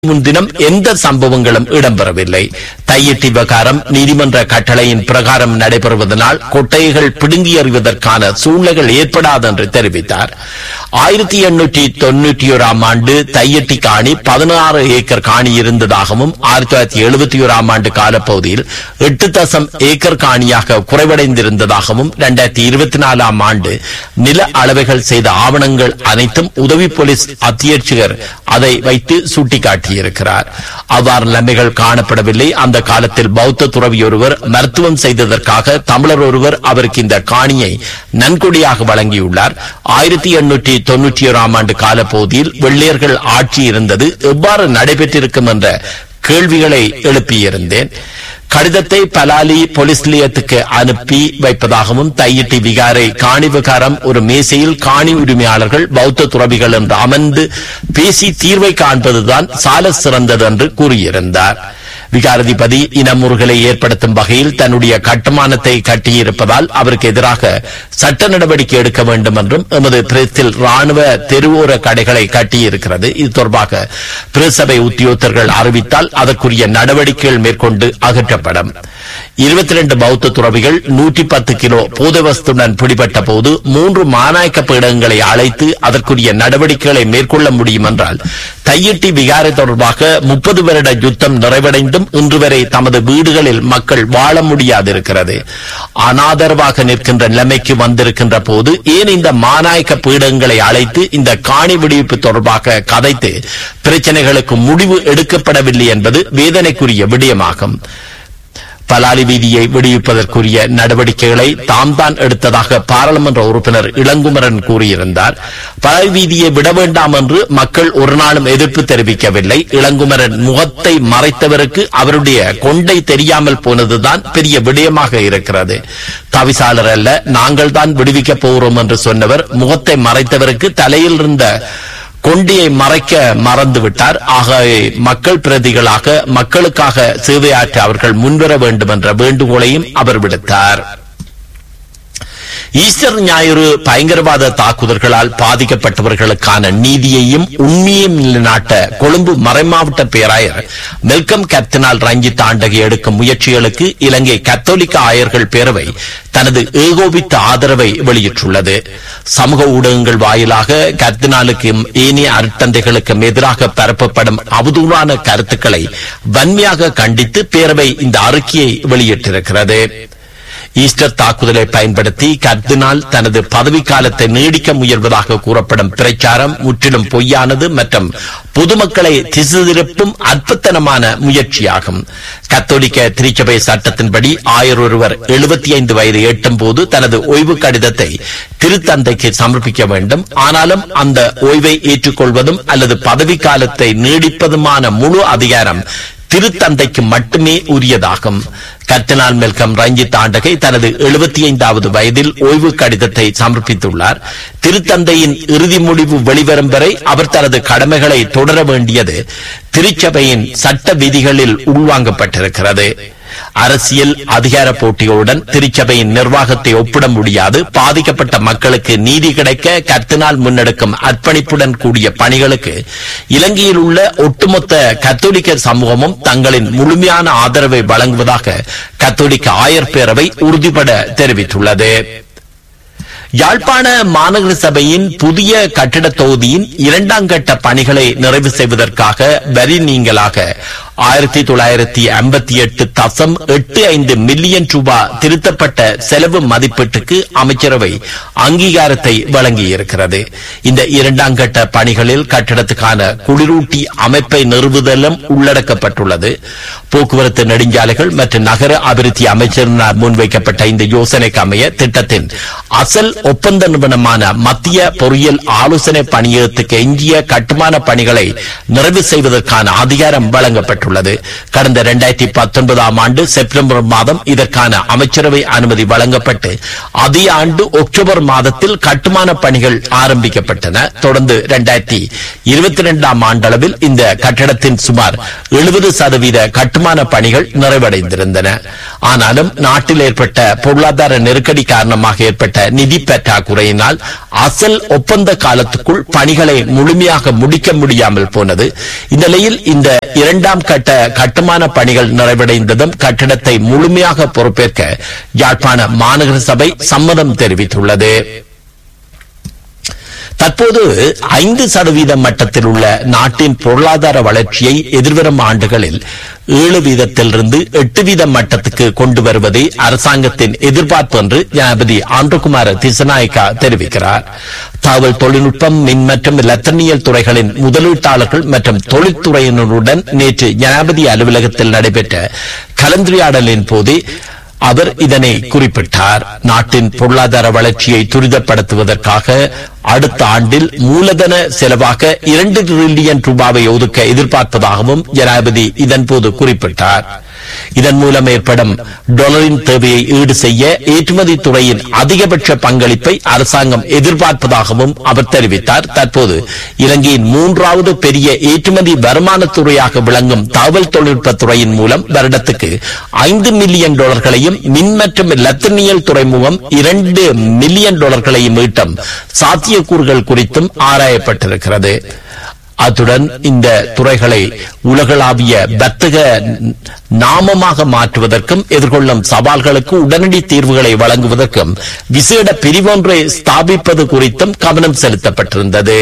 முன்தினம் எந்த சம்பவங்களும் இடம்பெறவில்லை தையிட்டி விவகாரம் நீதிமன்ற கட்டளையின் பிரகாரம் நடைபெறுவதனால் கொட்டைகள் பிடுங்கி எறிவதற்கான சூழ்நிலைகள் ஏற்படாது என்று தெரிவித்தார் ஆயிரத்தி எண்ணூற்றி தொன்னூற்றி ஓராம் ஆண்டு தையட்டி காணி பதினாறு ஏக்கர் காணி இருந்ததாகவும் ஆயிரத்தி தொள்ளாயிரத்தி எழுபத்தி ஓராம் ஆண்டு காலப்பகுதியில் எட்டு தசம் ஏக்கர் காணியாக குறைவடைந்திருந்ததாகவும் இரண்டாயிரத்தி இருபத்தி நாலாம் ஆண்டு நில அளவைகள் செய்த ஆவணங்கள் அனைத்தும் உதவி போலீஸ் அத்தியட்சகர் அதை வைத்து சுட்டிக்காட்டியிருக்கிறார் அவ்வாறு நிலைமைகள் காணப்படவில்லை அந்த காலத்தில் பௌத்த துறவி ஒருவர் மருத்துவம் செய்ததற்காக தமிழர் ஒருவர் அவருக்கு இந்த காணியை நன்கொடையாக வழங்கியுள்ளார் ஆயிரத்தி எண்ணூற்றி தொன்னூற்றி ஓராம் ஆண்டு காலப்பகுதியில் வெள்ளையர்கள் ஆட்சி இருந்தது எவ்வாறு நடைபெற்றிருக்கும் என்ற கேள்விகளை எழுப்பியிருந்தேன் கடிதத்தை பலாலி போலீஸ் நிலையத்துக்கு அனுப்பி வைப்பதாகவும் தையிட்டி விகாரை காணி விகாரம் ஒரு மேசையில் காணி உரிமையாளர்கள் பௌத்த துறவிகள் என்று அமர்ந்து பேசி தீர்வை காண்பதுதான் சால சிறந்தது என்று கூறியிருந்தார் விகாரதிபதி இனமுறுகளை ஏற்படுத்தும் வகையில் தன்னுடைய கட்டுமானத்தை கட்டியிருப்பதால் அவருக்கு எதிராக சட்ட நடவடிக்கை எடுக்க வேண்டும் என்றும் எமது பிரேசில் ராணுவ தெருவோர கடைகளை கட்டியிருக்கிறது இது தொடர்பாக பிரசபை உத்தியோகத்தர்கள் அறிவித்தால் அதற்குரிய நடவடிக்கைகள் மேற்கொண்டு அகற்றப்படும் இருபத்தி ரெண்டு பௌத்த துறவிகள் நூற்றி பத்து கிலோ போதவஸ்துடன் பிடிபட்ட போது மூன்று மாநாயக்க பீடங்களை அழைத்து அதற்குரிய நடவடிக்கைகளை மேற்கொள்ள முடியும் என்றால் தையிட்டி விகாரை தொடர்பாக முப்பது வருட யுத்தம் நிறைவடைந்தும் இன்று வரை தமது வீடுகளில் மக்கள் வாழ முடியாதிருக்கிறது அனாதரவாக நிற்கின்ற நிலைமைக்கு வந்திருக்கின்ற போது ஏன் இந்த மாநாயக்க பீடங்களை அழைத்து இந்த காணி விடுவிப்பு தொடர்பாக கதைத்து பிரச்சனைகளுக்கு முடிவு எடுக்கப்படவில்லை என்பது வேதனைக்குரிய விடயமாகும் பலாலி வீதியை விடுவிப்பதற்குரிய நடவடிக்கைகளை தாம் தான் எடுத்ததாக பாராளுமன்ற உறுப்பினர் இளங்குமரன் கூறியிருந்தார் பலாலி வீதியை விட வேண்டாம் என்று மக்கள் ஒரு நாளும் எதிர்ப்பு தெரிவிக்கவில்லை இளங்குமரன் முகத்தை மறைத்தவருக்கு அவருடைய கொண்டை தெரியாமல் போனதுதான் பெரிய விடயமாக இருக்கிறது தவிசாளர் அல்ல நாங்கள் தான் விடுவிக்கப் போகிறோம் என்று சொன்னவர் முகத்தை மறைத்தவருக்கு தலையில் இருந்த கொண்டியை மறைக்க மறந்துவிட்டார் ஆகவே மக்கள் பிரதிகளாக மக்களுக்காக சேவையாற்ற அவர்கள் முன்வர வேண்டும் என்ற வேண்டுகோளையும் அவர் விடுத்தார் ஈஸ்டர் ஞாயிறு பயங்கரவாத தாக்குதல்களால் பாதிக்கப்பட்டவர்களுக்கான நீதியையும் உண்மையையும் நிலைநாட்ட கொழும்பு மறைமாவட்ட பேராயர் மெல்கம் கர்த்தினால் ரஞ்சித் ஆண்டகை எடுக்கும் முயற்சிகளுக்கு இலங்கை கத்தோலிக்க ஆயர்கள் பேரவை தனது ஏகோபித்த ஆதரவை வெளியிட்டுள்ளது சமூக ஊடகங்கள் வாயிலாக கர்தினாலுக்கும் ஏனைய அருட்தந்தைகளுக்கும் எதிராக பரப்பப்படும் அவதூறான கருத்துக்களை வன்மையாக கண்டித்து பேரவை இந்த அறிக்கையை வெளியிட்டிருக்கிறது ஈஸ்டர் தாக்குதலை பயன்படுத்தி கர்தினால் தனது பதவிக்காலத்தை நீடிக்க முயல்வதாக கூறப்படும் பிரச்சாரம் முற்றிலும் பொய்யானது மற்றும் பொதுமக்களை திசை திருப்பும் அற்பத்தனமான முயற்சியாகும் கத்தோலிக்க திருச்சபை சட்டத்தின்படி ஆயர் ஒருவர் எழுபத்தி ஐந்து வயது எட்டும் போது தனது ஓய்வு கடிதத்தை திருத்தந்தைக்கு சமர்ப்பிக்க வேண்டும் ஆனாலும் அந்த ஓய்வை ஏற்றுக்கொள்வதும் அல்லது பதவிக்காலத்தை நீடிப்பதுமான முழு அதிகாரம் திருத்தந்தைக்கு மட்டுமே உரியதாகும் கர்த்தனால் மெல்கம் ரஞ்சித் ஆண்டகை தனது எழுபத்தி ஐந்தாவது வயதில் ஓய்வு கடிதத்தை சமர்ப்பித்துள்ளார் திருத்தந்தையின் இறுதி முடிவு வெளிவரும் வரை அவர் தனது கடமைகளை தொடர வேண்டியது திருச்சபையின் சட்ட விதிகளில் உள்வாங்கப்பட்டிருக்கிறது அரசியல் அதிகார போட்டிகளுடன் திருச்சபையின் நிர்வாகத்தை ஒப்பிட முடியாது பாதிக்கப்பட்ட மக்களுக்கு நீதி கிடைக்க கர்த்தினால் முன்னெடுக்கும் அர்ப்பணிப்புடன் கூடிய பணிகளுக்கு இலங்கையில் உள்ள ஒட்டுமொத்த கத்தோலிக்க சமூகமும் தங்களின் முழுமையான ஆதரவை வழங்குவதாக கத்தோலிக்க ஆயர் பேரவை உறுதிபட தெரிவித்துள்ளது யாழ்ப்பாண மாநகர சபையின் புதிய கட்டிட தொகுதியின் இரண்டாம் கட்ட பணிகளை நிறைவு செய்வதற்காக வரி நீங்களாக ஆயிரத்தி தொள்ளாயிரத்தி ஐம்பத்தி எட்டு தசம் எட்டு ஐந்து மில்லியன் ரூபாய் திருத்தப்பட்ட செலவு மதிப்பீட்டுக்கு அமைச்சரவை அங்கீகாரத்தை வழங்கியிருக்கிறது இந்த இரண்டாம் கட்ட பணிகளில் கட்டிடத்துக்கான குளிரூட்டி அமைப்பை நிறுவுதலும் உள்ளடக்கப்பட்டுள்ளது போக்குவரத்து நெடுஞ்சாலைகள் மற்றும் நகர அபிவிருத்தி அமைச்சரினால் முன்வைக்கப்பட்ட இந்த யோசனைக்கு அமைய திட்டத்தின் அசல் ஒப்பந்த நிறுவனமான மத்திய பொறியியல் ஆலோசனை பணியகத்துக்கு எஞ்சிய கட்டுமான பணிகளை நிறைவு செய்வதற்கான அதிகாரம் வழங்கப்பட்டுள்ளது தெரிவிக்கப்பட்டுள்ளது கடந்த இரண்டாயிரத்தி பத்தொன்பதாம் ஆண்டு செப்டம்பர் மாதம் இதற்கான அமைச்சரவை அனுமதி வழங்கப்பட்டு அதே ஆண்டு அக்டோபர் மாதத்தில் கட்டுமான பணிகள் ஆரம்பிக்கப்பட்டன தொடர்ந்து இரண்டாயிரத்தி இருபத்தி இரண்டாம் ஆண்டளவில் இந்த கட்டடத்தின் சுமார் எழுபது சதவீத கட்டுமான பணிகள் நிறைவடைந்திருந்தன ஆனாலும் நாட்டில் ஏற்பட்ட பொருளாதார நெருக்கடி காரணமாக ஏற்பட்ட நிதி பற்றாக்குறையினால் அசல் ஒப்பந்த காலத்துக்குள் பணிகளை முழுமையாக முடிக்க முடியாமல் போனது இந்த நிலையில் இந்த இரண்டாம் கட்ட கட்டுமான பணிகள் நிறைவடைந்ததும் கட்டடத்தை முழுமையாக பொறுப்பேற்க யாழ்ப்பாண மாநகர சபை சம்மதம் தெரிவித்துள்ளது தற்போது ஐந்து சதவீத மட்டத்தில் உள்ள நாட்டின் பொருளாதார வளர்ச்சியை எதிர்வரும் ஆண்டுகளில் ஏழு வீதத்திலிருந்து எட்டு வீத மட்டத்துக்கு கொண்டு வருவதே அரசாங்கத்தின் எதிர்பார்ப்பு என்று ஜனாபதி ஆண்டகுமார திசநாயக்கா தெரிவிக்கிறார் தகவல் தொழில்நுட்பம் மின் மற்றும் லத்தனியல் துறைகளின் முதலீட்டாளர்கள் மற்றும் தொழில்துறையினருடன் நேற்று ஜனாபதி அலுவலகத்தில் நடைபெற்ற கலந்துரையாடலின் போது அவர் இதனை குறிப்பிட்டார் நாட்டின் பொருளாதார வளர்ச்சியை துரிதப்படுத்துவதற்காக அடுத்த ஆண்டில் மூலதன செலவாக இரண்டு டிரில்லியன் ரூபாவை ஒதுக்க எதிர்பார்ப்பதாகவும் ஜனாதிபதி இதன்போது குறிப்பிட்டார் இதன் மூலம் ஏற்படும் டாலரின் தேவையை ஈடு செய்ய ஏற்றுமதி துறையின் அதிகபட்ச பங்களிப்பை அரசாங்கம் எதிர்பார்ப்பதாகவும் அவர் தெரிவித்தார் தற்போது இலங்கையின் மூன்றாவது பெரிய ஏற்றுமதி வருமானத் துறையாக விளங்கும் தகவல் தொழில்நுட்பத் துறையின் மூலம் வருடத்துக்கு ஐந்து மில்லியன் டாலர்களையும் மின் மற்றும் லத்தனியல் துறைமுகம் இரண்டு மில்லியன் டாலர்களையும் ஈட்டும் சாத்தியக்கூறுகள் குறித்தும் ஆராயப்பட்டிருக்கிறது அத்துடன் இந்த துறைகளை உலகளாவிய வர்த்தக நாமமாக மாற்றுவதற்கும் எதிர்கொள்ளும் சவால்களுக்கு உடனடி தீர்வுகளை வழங்குவதற்கும் விசேட பிரிவொன்றை ஸ்தாபிப்பது குறித்தும் கவனம் செலுத்தப்பட்டிருந்தது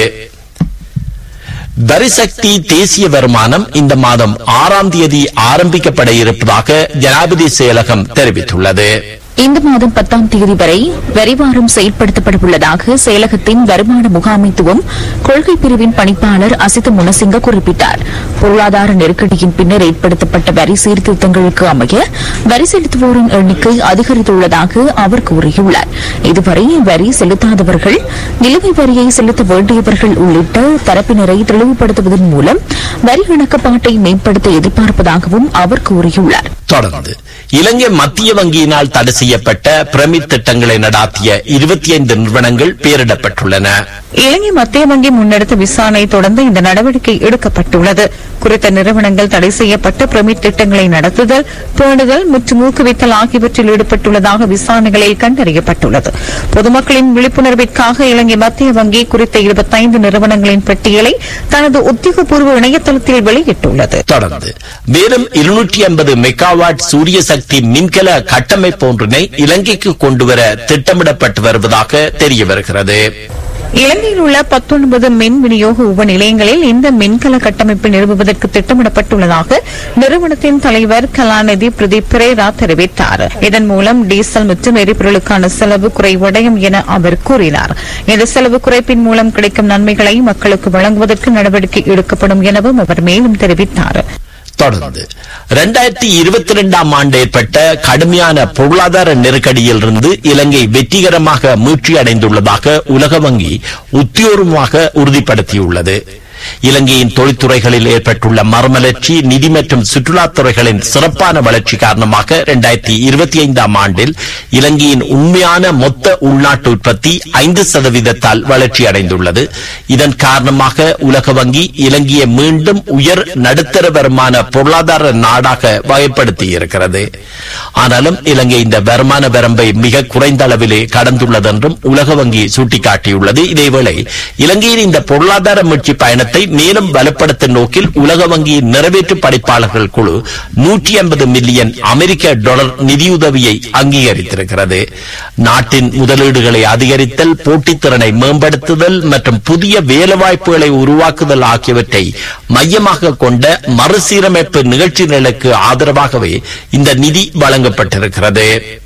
வரிசக்தி தேசிய வருமானம் இந்த மாதம் ஆறாம் தேதி ஆரம்பிக்கப்பட இருப்பதாக ஜனாதிபதி செயலகம் தெரிவித்துள்ளது இந்த மாதம் பத்தாம் தேதி வரை வரிவாரம் செயல்படுத்தப்பட உள்ளதாக செயலகத்தின் வருமான முகாமைத்துவம் கொள்கை பிரிவின் பணிப்பாளர் அசித முனசிங்க குறிப்பிட்டார் பொருளாதார நெருக்கடியின் பின்னர் ஏற்படுத்தப்பட்ட வரி சீர்திருத்தங்களுக்கு அமைய வரி செலுத்துவோரின் எண்ணிக்கை அதிகரித்துள்ளதாக அவர் கூறியுள்ளார் இதுவரை வரி செலுத்தாதவர்கள் நிலுவை வரியை செலுத்த வேண்டியவர்கள் உள்ளிட்ட தரப்பினரை தெளிவுபடுத்துவதன் மூலம் வரி இணக்கப்பாட்டை மேம்படுத்த எதிர்பார்ப்பதாகவும் அவர் கூறியுள்ளார் தொடர்ந்து இலங்கை மத்திய வங்கியினால் தடை செய்யப்பட்ட பிரமிட் திட்டங்களை நடாத்திய இருபத்தி ஐந்து நிறுவனங்கள் பெயரிடப்பட்டுள்ளன இலங்கை மத்திய வங்கி முன்னெடுத்த விசாரணை தொடர்ந்து இந்த நடவடிக்கை எடுக்கப்பட்டுள்ளது குறித்த நிறுவனங்கள் தடை செய்யப்பட்ட பிரமிட் திட்டங்களை நடத்துதல் பேணுதல் மற்றும் ஊக்குவித்தல் ஆகியவற்றில் ஈடுபட்டுள்ளதாக விசாரணைகளில் கண்டறியப்பட்டுள்ளது பொதுமக்களின் விழிப்புணர்விற்காக இலங்கை மத்திய வங்கி குறித்த இருபத்தைந்து நிறுவனங்களின் பட்டியலை தனது உத்தியோகபூர்வ இணையதளத்தில் வெளியிட்டுள்ளது தொடர்ந்து மேலும் இருநூற்றி ஐம்பது மெகாவாட் சூரிய சக்தி மின்கல கட்டமைப்பு ஒன்றினை இலங்கைக்கு கொண்டுவர திட்டமிடப்பட்டு வருவதாக தெரிய வருகிறது இலங்கையில் உள்ள பத்தொன்பது மின் விநியோக உப நிலையங்களில் இந்த மின்கல கட்டமைப்பு நிறுவுவதற்கு திட்டமிடப்பட்டுள்ளதாக நிறுவனத்தின் தலைவர் கலாநிதி பிரதீப் பிரேரா தெரிவித்தார் இதன் மூலம் டீசல் மற்றும் எரிபொருளுக்கான செலவு குறைவடையும் என அவர் கூறினார் இந்த செலவு குறைப்பின் மூலம் கிடைக்கும் நன்மைகளை மக்களுக்கு வழங்குவதற்கு நடவடிக்கை எடுக்கப்படும் எனவும் அவர் மேலும் தெரிவித்தார் தொடர்ந்து இரண்டாயிரத்தி இருபத்தி இரண்டாம் ஆண்டு ஏற்பட்ட கடுமையான பொருளாதார நெருக்கடியிலிருந்து இலங்கை வெற்றிகரமாக மீட்சியடைந்துள்ளதாக உலக வங்கி உத்தியோகமாக உறுதிப்படுத்தியுள்ளது இலங்கையின் தொழில்துறைகளில் ஏற்பட்டுள்ள மறுமலர்ச்சி நிதி மற்றும் சுற்றுலாத் துறைகளின் சிறப்பான வளர்ச்சி காரணமாக இரண்டாயிரத்தி இருபத்தி ஐந்தாம் ஆண்டில் இலங்கையின் உண்மையான மொத்த உள்நாட்டு உற்பத்தி ஐந்து சதவீதத்தால் வளர்ச்சி அடைந்துள்ளது இதன் காரணமாக உலக வங்கி இலங்கையை மீண்டும் உயர் நடுத்தர வருமான பொருளாதார நாடாக வகைப்படுத்தியிருக்கிறது ஆனாலும் இலங்கை இந்த வருமான வரம்பை மிக குறைந்த அளவிலே கடந்துள்ளது என்றும் உலக வங்கி சுட்டிக்காட்டியுள்ளது இதேவேளை இலங்கையின் இந்த பொருளாதார மீட்சி பயணத்தை மேலும் பலப்படுத்தும் நோக்கில் உலக வங்கியின் நிறைவேற்று படைப்பாளர்கள் குழு நூற்றி ஐம்பது மில்லியன் அமெரிக்க டாலர் நிதியுதவியை அங்கீகரித்திருக்கிறது நாட்டின் முதலீடுகளை அதிகரித்தல் போட்டித்திறனை மேம்படுத்துதல் மற்றும் புதிய வேலைவாய்ப்புகளை உருவாக்குதல் ஆகியவற்றை மையமாக கொண்ட மறுசீரமைப்பு நிகழ்ச்சிகளுக்கு ஆதரவாகவே இந்த நிதி வழங்கப்பட்டிருக்கிறது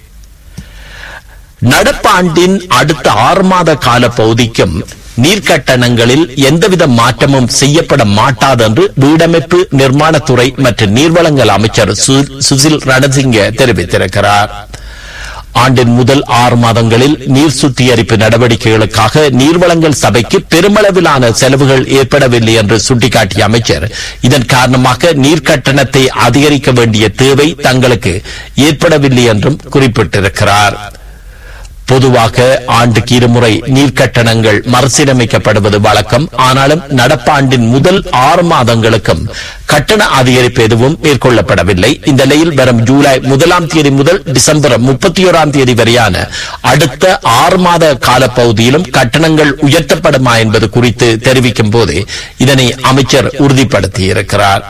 நடப்பாண்டின் அடுத்த ஆறு மாத கால பகுதிக்கும் நீர்க்கட்டணங்களில் எந்தவித மாற்றமும் செய்யப்பட மாட்டாது என்று வீடமைப்பு நிர்மாணத்துறை மற்றும் நீர்வளங்கள் அமைச்சர் சு- சுசில் ரணசிங்க தெரிவித்திருக்கிறார் ஆண்டின் முதல் ஆறு மாதங்களில் நீர் சுத்திகரிப்பு நடவடிக்கைகளுக்காக நீர்வளங்கள் சபைக்கு பெருமளவிலான செலவுகள் ஏற்படவில்லை என்று சுட்டிக்காட்டிய அமைச்சர் இதன் காரணமாக நீர் கட்டணத்தை அதிகரிக்க வேண்டிய தேவை தங்களுக்கு ஏற்படவில்லை என்றும் குறிப்பிட்டிருக்கிறார் பொதுவாக ஆண்டுக்கு இருமுறை நீர் கட்டணங்கள் மறுசீரமைக்கப்படுவது வழக்கம் ஆனாலும் நடப்பாண்டின் முதல் ஆறு மாதங்களுக்கும் கட்டண அதிகரிப்பு எதுவும் மேற்கொள்ளப்படவில்லை இந்த நிலையில் வரும் ஜூலை முதலாம் தேதி முதல் டிசம்பர் முப்பத்தி ஓராம் தேதி வரையான அடுத்த ஆறு மாத காலப்பகுதியிலும் கட்டணங்கள் உயர்த்தப்படுமா என்பது குறித்து தெரிவிக்கும் போது இதனை அமைச்சர் உறுதிப்படுத்தியிருக்கிறார்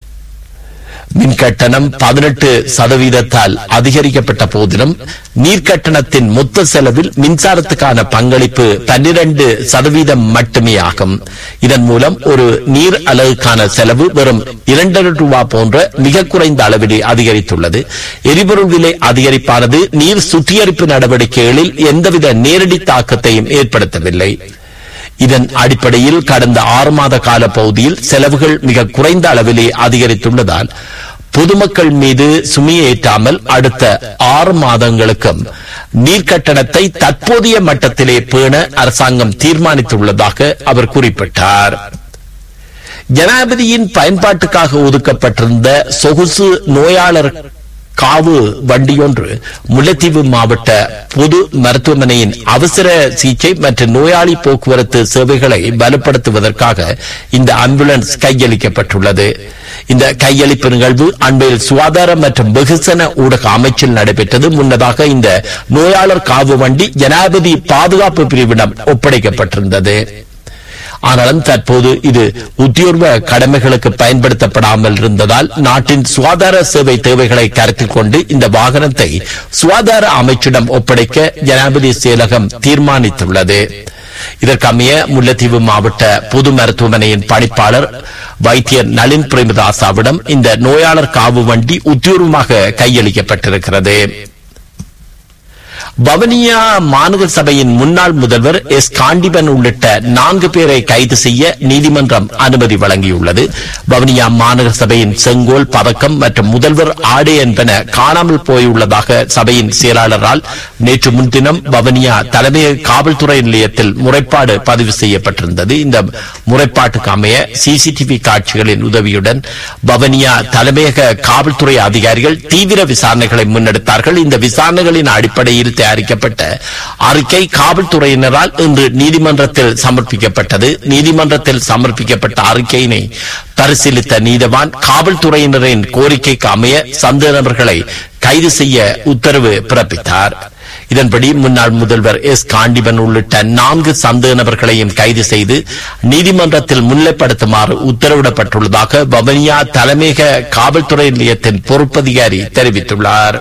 மின் கட்டணம் பதினெட்டு சதவீதத்தால் அதிகரிக்கப்பட்ட போதிலும் நீர் கட்டணத்தின் மொத்த செலவில் மின்சாரத்துக்கான பங்களிப்பு பன்னிரண்டு சதவீதம் மட்டுமே ஆகும் இதன் மூலம் ஒரு நீர் அலகுக்கான செலவு வெறும் இரண்டரை ரூபாய் போன்ற மிக குறைந்த அளவிலே அதிகரித்துள்ளது எரிபொருள் விலை அதிகரிப்பானது நீர் சுத்திகரிப்பு நடவடிக்கைகளில் எந்தவித நேரடி தாக்கத்தையும் ஏற்படுத்தவில்லை இதன் அடிப்படையில் கடந்த ஆறு மாத கால பகுதியில் செலவுகள் மிக குறைந்த அளவிலே அதிகரித்துள்ளதால் பொதுமக்கள் மீது சுமையேற்றாமல் அடுத்த ஆறு மாதங்களுக்கும் நீர்க்கட்டணத்தை தற்போதைய மட்டத்திலே பேண அரசாங்கம் தீர்மானித்துள்ளதாக அவர் குறிப்பிட்டார் ஜனாதிபதியின் பயன்பாட்டுக்காக ஒதுக்கப்பட்டிருந்த சொகுசு நோயாளர் காவு வண்டியொன்று முல்லைத்தீவு மாவட்ட பொது மருத்துவமனையின் அவசர சிகிச்சை மற்றும் நோயாளி போக்குவரத்து சேவைகளை பலப்படுத்துவதற்காக இந்த ஆம்புலன்ஸ் கையளிக்கப்பட்டுள்ளது இந்த கையளிப்பு நிகழ்வு அண்மையில் சுகாதார மற்றும் வெகுசன ஊடக அமைச்சில் நடைபெற்றது முன்னதாக இந்த நோயாளர் காவு வண்டி ஜனாதிபதி பாதுகாப்பு பிரிவிடம் ஒப்படைக்கப்பட்டிருந்தது ஆனாலும் தற்போது இது உத்தியோர்வ கடமைகளுக்கு பயன்படுத்தப்படாமல் இருந்ததால் நாட்டின் சுகாதார சேவை தேவைகளை கருத்தில் கொண்டு இந்த வாகனத்தை சுகாதார அமைச்சிடம் ஒப்படைக்க ஜனாதிபதி செயலகம் தீர்மானித்துள்ளது இதற்கமைய முல்லைத்தீவு மாவட்ட பொது மருத்துவமனையின் பணிப்பாளர் வைத்தியர் நளின் பிரேமதாசாவிடம் இந்த நோயாளர் காவு வண்டி உத்தியோகமாக கையளிக்கப்பட்டிருக்கிறது வவனியா மாநகர சபையின் முன்னாள் முதல்வர் எஸ் காண்டிபன் உள்ளிட்ட நான்கு பேரை கைது செய்ய நீதிமன்றம் அனுமதி வழங்கியுள்ளது வவனியா மாநகர சபையின் செங்கோல் பதக்கம் மற்றும் முதல்வர் ஆடை என்பன காணாமல் போயுள்ளதாக சபையின் செயலாளரால் நேற்று முன்தினம் வவனியா தலைமையக காவல்துறை நிலையத்தில் முறைப்பாடு பதிவு செய்யப்பட்டிருந்தது இந்த முறைப்பாட்டுக்கு அமைய சிசிடிவி காட்சிகளின் உதவியுடன் வவனியா தலைமையக காவல்துறை அதிகாரிகள் தீவிர விசாரணைகளை முன்னெடுத்தார்கள் இந்த விசாரணைகளின் அடிப்படையில் தயாரிக்கப்பட்ட அறிக்கை காவல்துறையினரால் இன்று நீதிமன்றத்தில் சமர்ப்பிக்கப்பட்டது நீதிமன்றத்தில் சமர்ப்பிக்கப்பட்ட அறிக்கையினை பரிசீலித்த நீதவான் காவல்துறையினரின் கோரிக்கைக்கு அமைய சந்தேக நபர்களை கைது செய்ய உத்தரவு பிறப்பித்தார் இதன்படி முன்னாள் முதல்வர் எஸ் காண்டிபன் உள்ளிட்ட நான்கு சந்தேக நபர்களையும் கைது செய்து நீதிமன்றத்தில் முன்னிலைப்படுத்துமாறு உத்தரவிடப்பட்டுள்ளதாக வவனியா தலைமையக காவல்துறை நிலையத்தின் பொறுப்பதிகாரி தெரிவித்துள்ளார்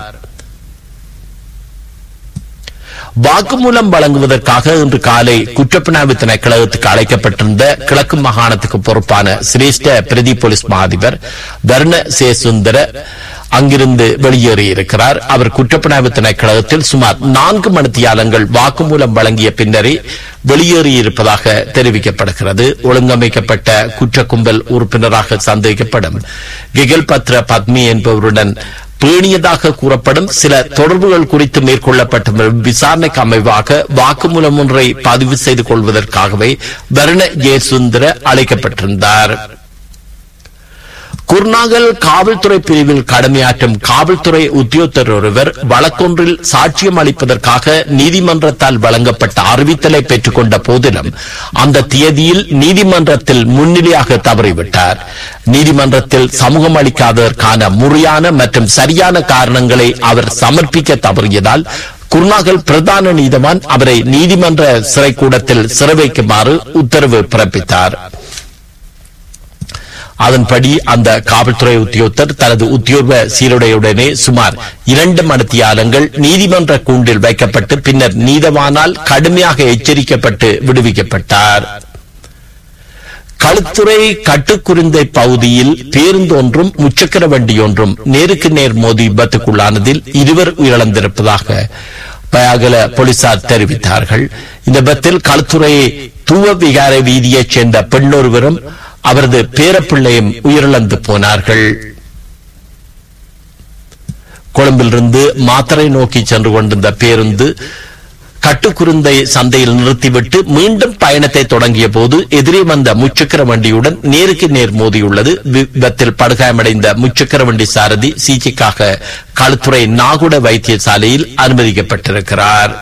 வாக்குமூலம் வழங்குவதற்காக இன்று காலை குற்றப்புலனாய்வு திணைக்களத்துக்கு அழைக்கப்பட்டிருந்த கிழக்கு மாகாணத்துக்கு பொறுப்பான சிரேஷ்ட பிரதி போலீஸ் மாதிபர் தர்ண சேசுந்தர அங்கிருந்து வெளியேறியிருக்கிறார் அவர் குற்றப்புலனாய்வு திணைக்களத்தில் சுமார் நான்கு மணித்தியாலங்கள் வாக்குமூலம் வழங்கிய பின்னரே வெளியேறியிருப்பதாக தெரிவிக்கப்படுகிறது ஒழுங்கமைக்கப்பட்ட குற்ற கும்பல் உறுப்பினராக சந்தேகிக்கப்படும் கிகல் பத்ர பத்மி என்பவருடன் பேணியதாக கூறப்படும் சில தொடர்புகள் குறித்து மேற்கொள்ளப்பட்ட விசாரணைக்கு அமைவாக வாக்குமூலம் ஒன்றை பதிவு செய்து கொள்வதற்காகவே வருண ஜெயசுந்தர அழைக்கப்பட்டிருந்தார் குர்நாகல் காவல்துறை பிரிவில் கடமையாற்றும் காவல்துறை உத்தியோகத்தர் ஒருவர் வழக்கொன்றில் சாட்சியம் அளிப்பதற்காக நீதிமன்றத்தால் வழங்கப்பட்ட அறிவித்தலை பெற்றுக் கொண்ட போதிலும் அந்த தேதியில் நீதிமன்றத்தில் முன்னிலையாக தவறிவிட்டார் நீதிமன்றத்தில் சமூகம் அளிக்காததற்கான முறையான மற்றும் சரியான காரணங்களை அவர் சமர்ப்பிக்க தவறியதால் குர்நாகல் பிரதான நீதவான் அவரை நீதிமன்ற சிறைக்கூடத்தில் சிறை வைக்குமாறு உத்தரவு பிறப்பித்தார் அதன்படி அந்த காவல்துறை உத்தியோகத்தர் தனது உத்தியோக சீருடையுடனே சுமார் இரண்டு மணித்தியாலங்கள் நீதிமன்ற கூண்டில் வைக்கப்பட்டு பின்னர் நீதவானால் கடுமையாக எச்சரிக்கப்பட்டு விடுவிக்கப்பட்டார் களுத்துறை கட்டுக்குருந்தை பகுதியில் பேருந்து ஒன்றும் முச்சக்கர வண்டி ஒன்றும் நேருக்கு நேர் மோதி விபத்துக்குள்ளானதில் இருவர் உயிரிழந்திருப்பதாக பயாகல போலீசார் தெரிவித்தார்கள் இந்த விபத்தில் களுத்துறை தூவ விகார வீதியைச் சேர்ந்த பெண்ணொருவரும் அவரது பேரப்பிள்ளையும் உயிரிழந்து போனார்கள் கொழும்பிலிருந்து மாத்தறை நோக்கி சென்று கொண்டிருந்த பேருந்து கட்டுக்குருந்தை சந்தையில் நிறுத்திவிட்டு மீண்டும் பயணத்தை தொடங்கிய போது எதிரே வந்த முச்சக்கர வண்டியுடன் நேருக்கு நேர் மோதியுள்ளது விபத்தில் படுகாயமடைந்த முச்சக்கர வண்டி சாரதி சிகிச்சைக்காக களுத்துறை நாகுட வைத்தியசாலையில் அனுமதிக்கப்பட்டிருக்கிறார்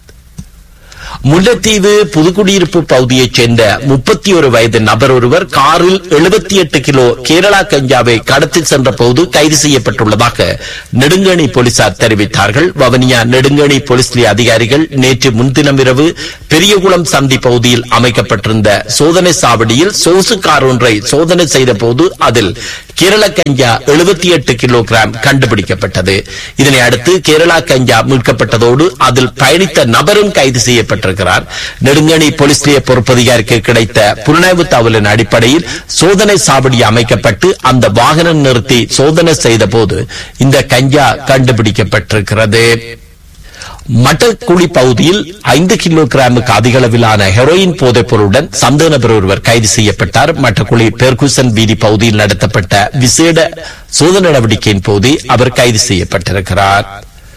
முல்லைத்தீவு புதுக்குடியிருப்பு பகுதியைச் சேர்ந்த முப்பத்தி ஒரு வயது நபர் ஒருவர் காரில் எழுபத்தி எட்டு கிலோ கேரளா கஞ்சாவை கடத்தி சென்ற போது கைது செய்யப்பட்டுள்ளதாக நெடுங்கணி போலீசார் தெரிவித்தார்கள் வவனியா நெடுங்கணி போலீஸ் நிலைய அதிகாரிகள் நேற்று முன்தினம் இரவு பெரியகுளம் சந்தி பகுதியில் அமைக்கப்பட்டிருந்த சோதனை சாவடியில் சொகுசு கார் ஒன்றை சோதனை செய்த போது அதில் கேரள கஞ்சா எழுபத்தி எட்டு கிலோகிராம் கண்டுபிடிக்கப்பட்டது இதனை அடுத்து கேரளா கஞ்சா மீட்கப்பட்டதோடு அதில் பயணித்த நபரும் கைது செய்யப்பட்டிருக்கிறார் நெடுங்கணி போலீஸ் நிலைய பொறுப்பதிகாரிக்கு கிடைத்த புலனாய்வு தகவலின் அடிப்படையில் சோதனை சாவடி அமைக்கப்பட்டு அந்த வாகனம் நிறுத்தி சோதனை செய்த போது இந்த கஞ்சா கண்டுபிடிக்கப்பட்டிருக்கிறது மட்டக்குழி பகுதியில் ஐந்து கிலோ கிராமுக்கு அதிக அளவிலான ஹெரோயின் போதைப் பொருளுடன் சந்தேக நபர் ஒருவர் கைது செய்யப்பட்டார் மட்டக்குழி பெர்குசன் வீதி பகுதியில் நடத்தப்பட்ட விசேட சோதனை நடவடிக்கையின் போது அவர் கைது செய்யப்பட்டிருக்கிறார்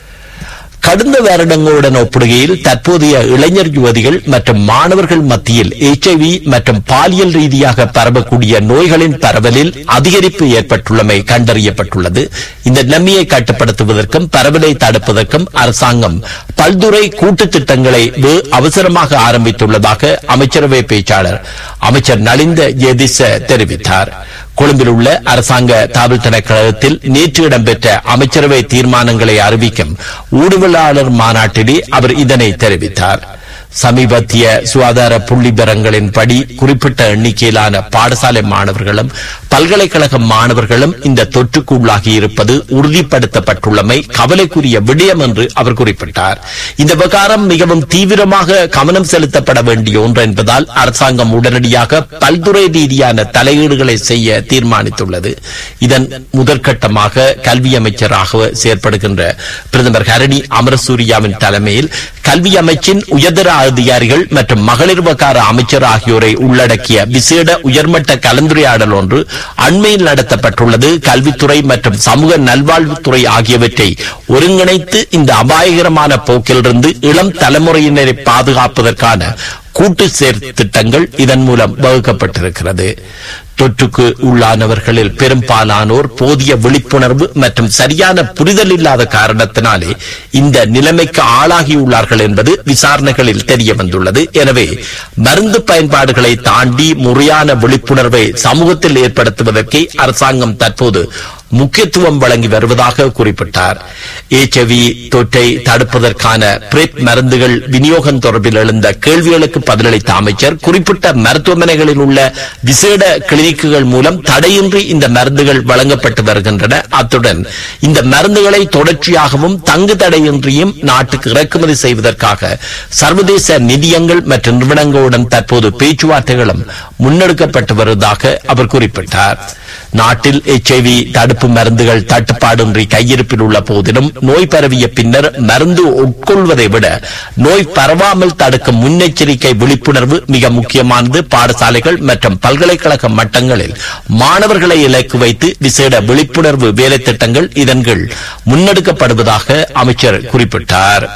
கடந்த வருடங்களுடன் ஒப்பிடுகையில் தற்போதைய இளைஞர் யுவதிகள் மற்றும் மாணவர்கள் மத்தியில் எச்ஐவி மற்றும் பாலியல் ரீதியாக பரவக்கூடிய நோய்களின் பரவலில் அதிகரிப்பு ஏற்பட்டுள்ளமை கண்டறியப்பட்டுள்ளது இந்த நன்மையை கட்டுப்படுத்துவதற்கும் பரவலை தடுப்பதற்கும் அரசாங்கம் பல்துறை கூட்டு திட்டங்களை அவசரமாக ஆரம்பித்துள்ளதாக அமைச்சரவை பேச்சாளர் அமைச்சர் நலிந்த ஜெதிச தெரிவித்தார் கொழும்பில் உள்ள அரசாங்க தாவல் திணைக்களத்தில் நேற்று இடம்பெற்ற அமைச்சரவை தீர்மானங்களை அறிவிக்கும் ஊடுவலாளர் மாநாட்டிலே அவர் இதனை தெரிவித்தார் சமீபத்திய சுகாதார புள்ளி விவரங்களின்படி குறிப்பிட்ட எண்ணிக்கையிலான பாடசாலை மாணவர்களும் பல்கலைக்கழக மாணவர்களும் இந்த தொற்றுக்கு உள்ளாகி இருப்பது உறுதிப்படுத்தப்பட்டுள்ளமை கவலைக்குரிய விடயம் என்று அவர் குறிப்பிட்டார் இந்த விவகாரம் மிகவும் தீவிரமாக கவனம் செலுத்தப்பட வேண்டிய ஒன்று என்பதால் அரசாங்கம் உடனடியாக பல்துறை ரீதியான தலையீடுகளை செய்ய தீர்மானித்துள்ளது இதன் முதற்கட்டமாக கல்வி அமைச்சராக செயற்படுகின்ற பிரதமர் ஹரணி அமரசூரியாவின் தலைமையில் கல்வி அமைச்சின் உயர்தர அதிகாரிகள் மற்றும் மகளிர் விவகார அமைச்சர் ஆகியோரை உள்ளடக்கிய விசேட உயர்மட்ட கலந்துரையாடல் ஒன்று அண்மையில் நடத்தப்பட்டுள்ளது கல்வித்துறை மற்றும் சமூக நல்வாழ்வுத்துறை ஆகியவற்றை ஒருங்கிணைத்து இந்த அபாயகரமான போக்கிலிருந்து இளம் தலைமுறையினரை பாதுகாப்பதற்கான கூட்டு சேர் திட்டங்கள் இதன் மூலம் வகுக்கப்பட்டிருக்கிறது தொற்றுக்கு உள்ளானவர்களில் பெரும்பாலானோர் போதிய விழிப்புணர்வு மற்றும் சரியான புரிதல் இல்லாத காரணத்தினாலே இந்த நிலைமைக்கு ஆளாகியுள்ளார்கள் என்பது விசாரணைகளில் தெரிய வந்துள்ளது எனவே மருந்து பயன்பாடுகளை தாண்டி முறையான விழிப்புணர்வை சமூகத்தில் ஏற்படுத்துவதற்கே அரசாங்கம் தற்போது முக்கியத்துவம் வழங்கி வருவதாக குறிப்பிட்டார் ஏச்ஐவி தொற்றை தடுப்பதற்கான பிரெப் மருந்துகள் விநியோகம் தொடர்பில் எழுந்த கேள்விகளுக்கு பதிலளித்த அமைச்சர் குறிப்பிட்ட மருத்துவமனைகளில் உள்ள விசேட கிளினிக்குகள் மூலம் தடையின்றி இந்த மருந்துகள் வழங்கப்பட்டு வருகின்றன அத்துடன் இந்த மருந்துகளை தொடர்ச்சியாகவும் தங்கு தடையின்றியும் நாட்டுக்கு இறக்குமதி செய்வதற்காக சர்வதேச நிதியங்கள் மற்றும் நிறுவனங்களுடன் தற்போது பேச்சுவார்த்தைகளும் முன்னெடுக்கப்பட்டு வருவதாக அவர் குறிப்பிட்டார் நாட்டில் எச்ஐவி தடுப்பு மருந்துகள் தட்டுப்பாடின்றி கையிருப்பில் உள்ள போதிலும் நோய் பரவிய பின்னர் மருந்து உட்கொள்வதை விட நோய் பரவாமல் தடுக்கும் முன்னெச்சரிக்கை விழிப்புணர்வு மிக முக்கியமானது பாடசாலைகள் மற்றும் பல்கலைக்கழக மட்டங்களில் மாணவர்களை இலக்கு வைத்து விசேட விழிப்புணர்வு வேலை திட்டங்கள் இதன் கீழ் முன்னெடுக்கப்படுவதாக அமைச்சர் குறிப்பிட்டார்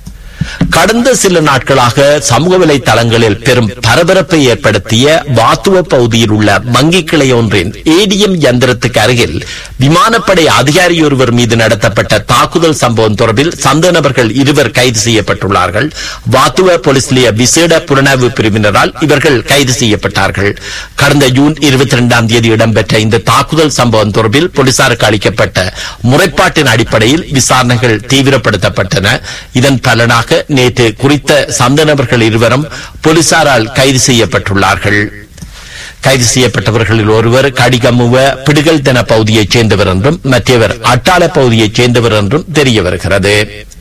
கடந்த சில நாட்களாக சமூக வலைதளங்களில் பெரும் பரபரப்பை ஏற்படுத்திய வாத்துவ பகுதியில் உள்ள வங்கி கிளை ஒன்றின் ஏடிஎம் யந்திரத்துக்கு அருகில் விமானப்படை அதிகாரியொருவர் மீது நடத்தப்பட்ட தாக்குதல் சம்பவம் தொடர்பில் சந்த நபர்கள் இருவர் கைது செய்யப்பட்டுள்ளார்கள் வாத்துவ போலீஸ் நிலைய விசேட புலனாய்வு பிரிவினரால் இவர்கள் கைது செய்யப்பட்டார்கள் கடந்த ஜூன் இருபத்தி இரண்டாம் தேதி இடம்பெற்ற இந்த தாக்குதல் சம்பவம் தொடர்பில் போலீசாருக்கு அளிக்கப்பட்ட முறைப்பாட்டின் அடிப்படையில் விசாரணைகள் தீவிரப்படுத்தப்பட்டன இதன் பலனாக நேற்று குறித்த சந்த நபர்கள் இருவரும் போலீசாரால் கைது செய்யப்பட்டுள்ளார்கள் கைது செய்யப்பட்டவர்களில் ஒருவர் கடிகமுவ பிடுகல் தின பகுதியைச் சேர்ந்தவர் என்றும் மற்றவர் அட்டாள பகுதியைச் சேர்ந்தவர் என்றும் தெரிய வருகிறது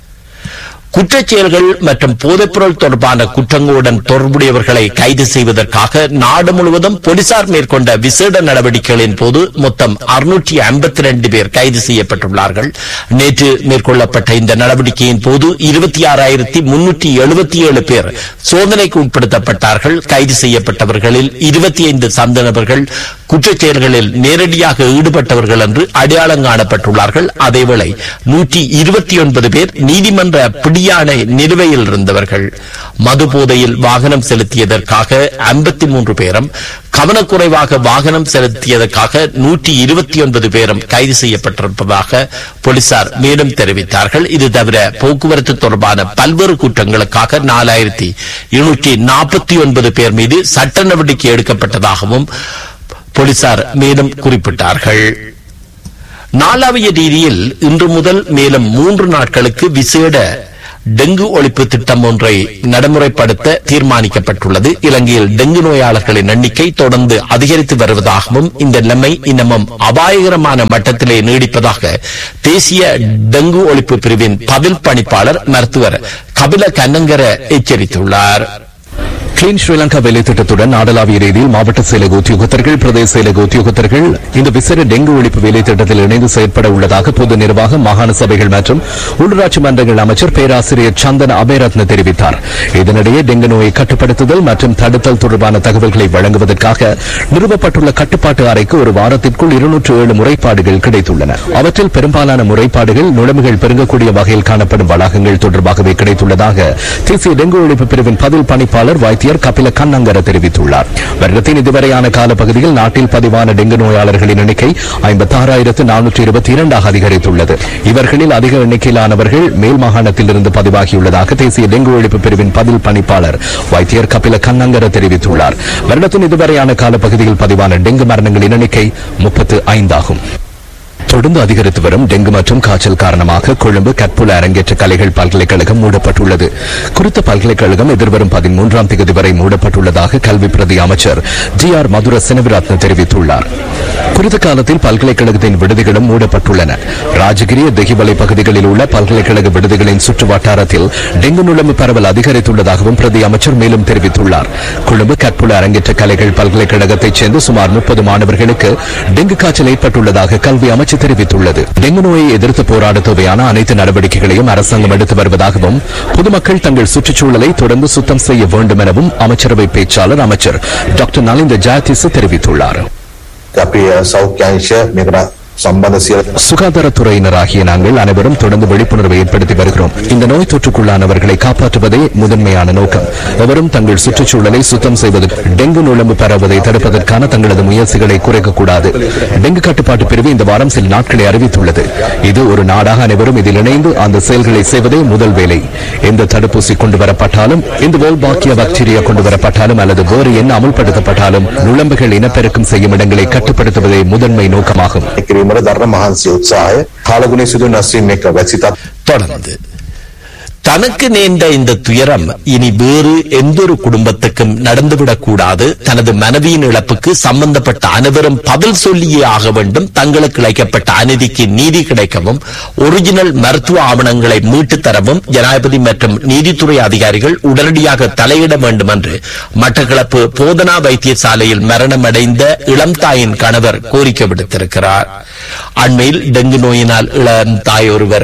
குற்றச் செயல்கள் மற்றும் போதைப்பொருள் தொடர்பான குற்றங்களுடன் தொடர்புடையவர்களை கைது செய்வதற்காக நாடு முழுவதும் போலீசார் மேற்கொண்ட விசேட நடவடிக்கைகளின் போது மொத்தம் அறுநூற்றி ஐம்பத்தி ரெண்டு பேர் கைது செய்யப்பட்டுள்ளார்கள் நேற்று மேற்கொள்ளப்பட்ட இந்த நடவடிக்கையின் போது இருபத்தி ஆறாயிரத்தி முன்னூற்றி எழுபத்தி ஏழு பேர் சோதனைக்கு உட்படுத்தப்பட்டார்கள் கைது செய்யப்பட்டவர்களில் இருபத்தி ஐந்து சந்த நபர்கள் குற்றச் செயல்களில் நேரடியாக ஈடுபட்டவர்கள் என்று அடையாளம் காணப்பட்டுள்ளார்கள் அதேவேளை நூற்றி இருபத்தி ஒன்பது பேர் நீதிமன்ற பிடியாணை நிலுவையில் இருந்தவர்கள் மது போதையில் வாகனம் செலுத்தியதற்காக ஐம்பத்தி மூன்று பேரும் கவனக்குறைவாக வாகனம் செலுத்தியதற்காக நூற்றி இருபத்தி ஒன்பது பேரும் கைது செய்யப்பட்டிருப்பதாக போலீசார் மேலும் தெரிவித்தார்கள் இது தவிர போக்குவரத்து தொடர்பான பல்வேறு குற்றங்களுக்காக நாலாயிரத்தி இருநூற்றி நாற்பத்தி ஒன்பது பேர் மீது சட்ட நடவடிக்கை எடுக்கப்பட்டதாகவும் போலீசார் மேலும் குறிப்பிட்டார்கள் நாளாவிய ரீதியில் இன்று முதல் மேலும் மூன்று நாட்களுக்கு விசேட டெங்கு ஒழிப்பு திட்டம் ஒன்றை நடைமுறைப்படுத்த தீர்மானிக்கப்பட்டுள்ளது இலங்கையில் டெங்கு நோயாளர்களின் எண்ணிக்கை தொடர்ந்து அதிகரித்து வருவதாகவும் இந்த நிலைமை இன்னமும் அபாயகரமான மட்டத்திலே நீடிப்பதாக தேசிய டெங்கு ஒழிப்பு பிரிவின் பதில் பணிப்பாளர் மருத்துவர் கபில கண்ணங்கர எச்சரித்துள்ளார் கிளீன் ஸ்ரீலங்கா வேலை திட்டத்துடன் நாடளாவிய ரீதியில் மாவட்ட செயலக உத்தியோகத்தர்கள் பிரதேச செயலக உத்தியோகத்தர்கள் இந்த விசேட டெங்கு ஒழிப்பு வேலை திட்டத்தில் இணைந்து செயற்பட உள்ளதாக பொது நிர்வாகம் மாகாண சபைகள் மற்றும் உள்ளூராட்சி மன்றங்கள் அமைச்சர் பேராசிரியர் சந்தன் அபேரத்ன தெரிவித்தார் இதனிடையே டெங்கு நோயை கட்டுப்படுத்துதல் மற்றும் தடுத்தல் தொடர்பான தகவல்களை வழங்குவதற்காக நிறுவப்பட்டுள்ள கட்டுப்பாட்டு அறைக்கு ஒரு வாரத்திற்குள் இருநூற்று ஏழு முறைப்பாடுகள் கிடைத்துள்ளன அவற்றில் பெரும்பாலான முறைப்பாடுகள் நுழம்புகள் பெருங்கக்கூடிய வகையில் காணப்படும் வளாகங்கள் தொடர்பாகவே கிடைத்துள்ளதாக தேசிய டெங்கு ஒழிப்பு பிரிவின் பதில் பணிப்பாளர் வைத்தியர் கபில கண்ணங்கர தெரிவித்துள்ளார் வருடத்தின் இதுவரையான காலப்பகுதியில் நாட்டில் பதிவான டெங்கு நோயாளர்களின் எண்ணிக்கை ஐம்பத்தாறாயிரத்து நானூற்றி இருபத்தி இரண்டாக அதிகரித்துள்ளது இவர்களில் அதிக எண்ணிக்கையிலானவர்கள் மேல் மாகாணத்திலிருந்து பதிவாகியுள்ளதாக தேசிய டெங்கு ஒழிப்பு பிரிவின் பதில் பணிப்பாளர் வைத்தியர் கபில கண்ணங்கர தெரிவித்துள்ளார் வருடத்தின் இதுவரையான காலப்பகுதியில் பதிவான டெங்கு மரணங்களின் எண்ணிக்கை முப்பத்து ஐந்தாகும் தொடர்ந்து அதிகரித்து வரும் டெங்கு மற்றும் காய்ச்சல் காரணமாக கொழும்பு கற்புல அரங்கேற்ற கலைகள் பல்கலைக்கழகம் மூடப்பட்டுள்ளது குறித்த பல்கலைக்கழகம் எதிர்வரும் பதிமூன்றாம் தேதி வரை மூடப்பட்டுள்ளதாக கல்வி பிரதி அமைச்சர் ஜி ஆர் மதுர சினவிரத்ன தெரிவித்துள்ளார் குறித்த காலத்தில் பல்கலைக்கழகத்தின் விடுதிகளும் மூடப்பட்டுள்ளன ராஜகிரி தெஹிவலை பகுதிகளில் உள்ள பல்கலைக்கழக விடுதிகளின் சுற்று வட்டாரத்தில் டெங்கு நுழம்பு பரவல் அதிகரித்துள்ளதாகவும் பிரதி அமைச்சர் மேலும் தெரிவித்துள்ளார் கொழும்பு கற்புல அரங்கேற்ற கலைகள் பல்கலைக்கழகத்தைச் சேர்ந்த சுமார் முப்பது மாணவர்களுக்கு டெங்கு காய்ச்சல் ஏற்பட்டுள்ளதாக கல்வி அமைச்சு தெரிவித்துள்ளது டெங்கு நோயை எதிர்த்து போராட தேவையான அனைத்து நடவடிக்கைகளையும் அரசாங்கம் எடுத்து வருவதாகவும் பொதுமக்கள் தங்கள் சுற்றுச்சூழலை தொடர்ந்து சுத்தம் செய்ய வேண்டும் எனவும் அமைச்சரவை பேச்சாளர் அமைச்சர் டாக்டர் நலிந்த ஜாயதிசு தெரிவித்துள்ளார் අපේ සෞඛ්‍යංශ මේකට සම්බන්ධ සියලු சுகாதாரத்துறையினராகிய நாங்கள் அனைவரும் தொடர்ந்து விழிப்புணர்வை ஏற்படுத்தி வருகிறோம் இந்த நோய் தொற்றுக்குள்ளானவர்களை காப்பாற்றுவதே முதன்மையான நோக்கம் எவரும் தங்கள் சுற்றுச்சூழலை சுத்தம் செய்வது டெங்கு நுழம்பு பரவுவதை தடுப்பதற்கான தங்களது முயற்சிகளை குறைக்கக்கூடாது டெங்கு கட்டுப்பாட்டு பிரிவு இந்த வாரம் சில நாட்களை அறிவித்துள்ளது இது ஒரு நாடாக அனைவரும் இதில் இணைந்து அந்த செயல்களை செய்வதே முதல் வேலை எந்த தடுப்பூசி கொண்டு வரப்பட்டாலும் இந்த வோல்பாக்கிய பாக்டீரியா கொண்டு வரப்பட்டாலும் அல்லது வேறு என்ன அமுல்படுத்தப்பட்டாலும் நுழம்புகள் இனப்பெருக்கம் செய்யும் இடங்களை கட்டுப்படுத்துவதே முதன்மை நோக்கமாகும் කිරීමට දරන මහන්සි උත්සාහය කාලගුණේ සිදු නැස්වීම එක්ක වැසිතත් தொடர்ந்து தனக்கு நேர்ந்த இந்த துயரம் இனி வேறு எந்த ஒரு குடும்பத்துக்கும் நடந்துவிடக் கூடாது தனது மனைவியின் இழப்புக்கு சம்பந்தப்பட்ட அனைவரும் பதில் சொல்லியே ஆக வேண்டும் தங்களுக்கு இழைக்கப்பட்ட அநீதிக்கு நீதி கிடைக்கவும் ஒரிஜினல் மருத்துவ ஆவணங்களை மீட்டுத் தரவும் ஜனாதிபதி மற்றும் நீதித்துறை அதிகாரிகள் உடனடியாக தலையிட வேண்டும் என்று மட்டக்களப்பு போதனா வைத்தியசாலையில் மரணமடைந்த இளம் தாயின் கணவர் கோரிக்கை விடுத்திருக்கிறார் அண்மையில் டெங்கு நோயினால் இளம் தாய் ஒருவர்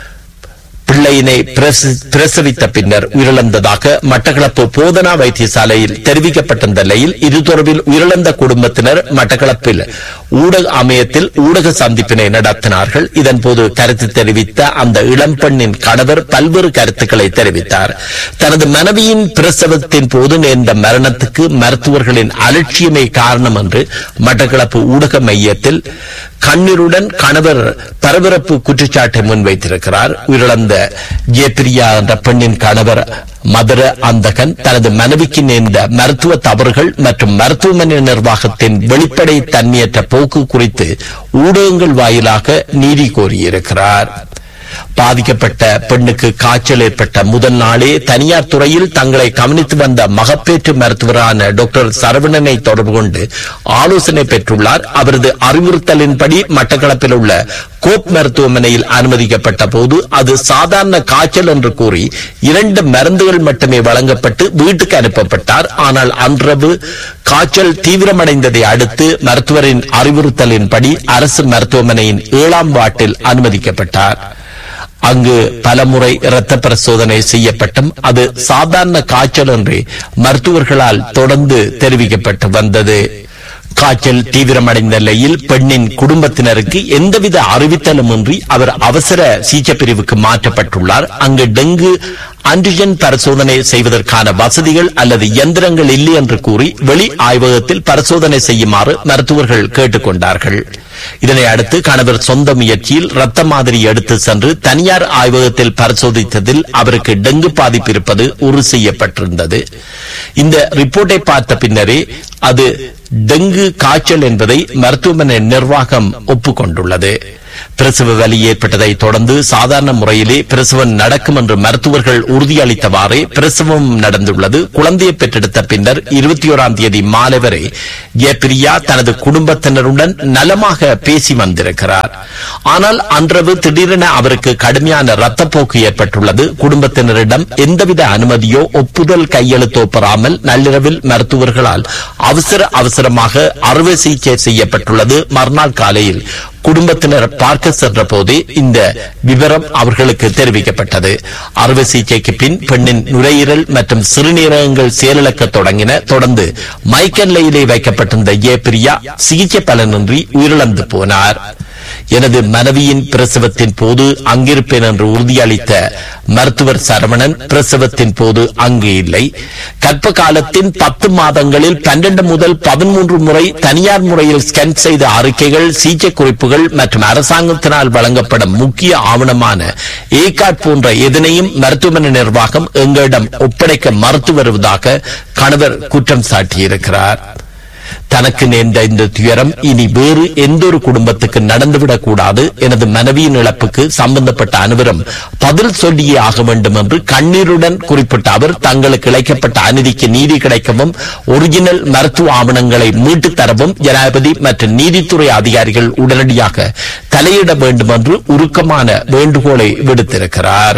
பிள்ளையினை பிரச- பிரசவித்த பின்னர் உயிரிழந்ததாக மட்டக்களப்பு போதனா வைத்தியசாலையில் தெரிவிக்கப்பட்ட நிலையில் இது தொடர்பில் உயிரிழந்த குடும்பத்தினர் மட்டக்களப்பில் ஊடக அமையத்தில் ஊடக சந்திப்பினை நடத்தினார்கள் இதன்போது கருத்து தெரிவித்த அந்த இளம் பெண்ணின் கணவர் பல்வேறு கருத்துக்களை தெரிவித்தார் தனது மனைவியின் பிரசவத்தின் போது நேர்ந்த மரணத்துக்கு மருத்துவர்களின் அலட்சியமே காரணம் என்று மட்டக்களப்பு ஊடக மையத்தில் கண்ணீருடன் கணவர் பரபரப்பு குற்றச்சாட்டை முன்வைத்திருக்கிறார் உயிரிழந்த ஜேபிரியா என்ற பெண்ணின் கணவர் மதுர அந்தகன் தனது மனைவிக்கு நேர்ந்த மருத்துவ தவறுகள் மற்றும் மருத்துவமனை நிர்வாகத்தின் வெளிப்படை தன்மையற்ற போக்கு குறித்து ஊடகங்கள் வாயிலாக நீதி கோரியிருக்கிறார் பாதிக்கப்பட்ட பெண்ணுக்கு காய்ச்சல் ஏற்பட்ட முதல் நாளே தனியார் துறையில் தங்களை கவனித்து வந்த மகப்பேற்று மருத்துவரான டாக்டர் சரவணனை தொடர்பு கொண்டு ஆலோசனை பெற்றுள்ளார் அவரது அறிவுறுத்தலின்படி மட்டக்களப்பில் உள்ள கோப் மருத்துவமனையில் அனுமதிக்கப்பட்ட போது அது சாதாரண காய்ச்சல் என்று கூறி இரண்டு மருந்துகள் மட்டுமே வழங்கப்பட்டு வீட்டுக்கு அனுப்பப்பட்டார் ஆனால் அன்றவு காய்ச்சல் தீவிரமடைந்ததை அடுத்து மருத்துவரின் அறிவுறுத்தலின்படி அரசு மருத்துவமனையின் ஏழாம் வாட்டில் அனுமதிக்கப்பட்டார் அங்கு பலமுறை இரத்த பரிசோதனை செய்யப்பட்டும் அது சாதாரண காய்ச்சல் என்று மருத்துவர்களால் தொடர்ந்து தெரிவிக்கப்பட்டு வந்தது காய்ச்சல் தீவிரமடைந்த நிலையில் பெண்ணின் குடும்பத்தினருக்கு எந்தவித அறிவித்தலுமின்றி அவர் அவசர சிகிச்சை பிரிவுக்கு மாற்றப்பட்டுள்ளார் அங்கு டெங்கு ஆன்டிஜன் பரிசோதனை செய்வதற்கான வசதிகள் அல்லது இயந்திரங்கள் இல்லை என்று கூறி வெளி ஆய்வகத்தில் பரிசோதனை செய்யுமாறு மருத்துவர்கள் கேட்டுக் கொண்டார்கள் இதனை அடுத்து கணவர் சொந்த முயற்சியில் ரத்த மாதிரி எடுத்து சென்று தனியார் ஆய்வகத்தில் பரிசோதித்ததில் அவருக்கு டெங்கு பாதிப்பு இருப்பது உறுதி செய்யப்பட்டிருந்தது இந்த ரிப்போர்ட்டை பார்த்த பின்னரே அது டெங்கு காய்ச்சல் என்பதை மருத்துவமனை நிர்வாகம் ஒப்புக்கொண்டுள்ளது பிரசவ வலி ஏற்பட்டதை தொடர்ந்து சாதாரண முறையிலே பிரசவம் நடக்கும் என்று மருத்துவர்கள் உறுதியளித்தவாறே பிரசவம் நடந்துள்ளது குழந்தையை பெற்றெடுத்த பின்னர் இருபத்தி ஓராம் தேதி மாலை வரை ஜெயபிரியா தனது குடும்பத்தினருடன் நலமாக பேசி வந்திருக்கிறார் ஆனால் அன்றவு திடீரென அவருக்கு கடுமையான ரத்தப்போக்கு ஏற்பட்டுள்ளது குடும்பத்தினரிடம் எந்தவித அனுமதியோ ஒப்புதல் கையெழுத்தோ பெறாமல் நள்ளிரவில் மருத்துவர்களால் அவசர அவசரமாக அறுவை சிகிச்சை செய்யப்பட்டுள்ளது மறுநாள் காலையில் குடும்பத்தினர் பார்க்க சென்ற போதே இந்த விவரம் அவர்களுக்கு தெரிவிக்கப்பட்டது அறுவை சிகிச்சைக்கு பின் பெண்ணின் நுரையீரல் மற்றும் சிறுநீரகங்கள் செயலிழக்க தொடங்கின தொடர்ந்து மயக்க நிலையிலே வைக்கப்பட்டிருந்த ஏ பிரியா சிகிச்சை பலனின்றி உயிரிழந்து போனார் எனது மனைவியின் பிரசவத்தின் போது அங்கிருப்பேன் என்று உறுதியளித்த மருத்துவர் சரவணன் பிரசவத்தின் போது அங்கு இல்லை கர்ப்ப காலத்தின் பத்து மாதங்களில் பன்னெண்டு முதல் பதிமூன்று முறை தனியார் முறையில் ஸ்கேன் செய்த அறிக்கைகள் சிகிச்சை குறிப்புகள் மற்றும் அரசாங்கத்தினால் வழங்கப்படும் முக்கிய ஆவணமான ஏகாட் போன்ற எதனையும் மருத்துவமனை நிர்வாகம் எங்களிடம் ஒப்படைக்க மறுத்து வருவதாக கணவர் குற்றம் சாட்டியிருக்கிறார் தனக்கு நேர்ந்த இந்த துயரம் இனி வேறு எந்த ஒரு குடும்பத்துக்கு நடந்துவிடக் கூடாது எனது மனைவியின் இழப்புக்கு சம்பந்தப்பட்ட அனைவரும் பதில் சொல்லியே ஆக வேண்டும் என்று கண்ணீருடன் குறிப்பிட்ட அவர் தங்களுக்கு இழைக்கப்பட்ட அநீதிக்கு நீதி கிடைக்கவும் ஒரிஜினல் மருத்துவ ஆவணங்களை மீட்டுத் தரவும் ஜனாதிபதி மற்றும் நீதித்துறை அதிகாரிகள் உடனடியாக தலையிட வேண்டும் என்று உருக்கமான வேண்டுகோளை விடுத்திருக்கிறார்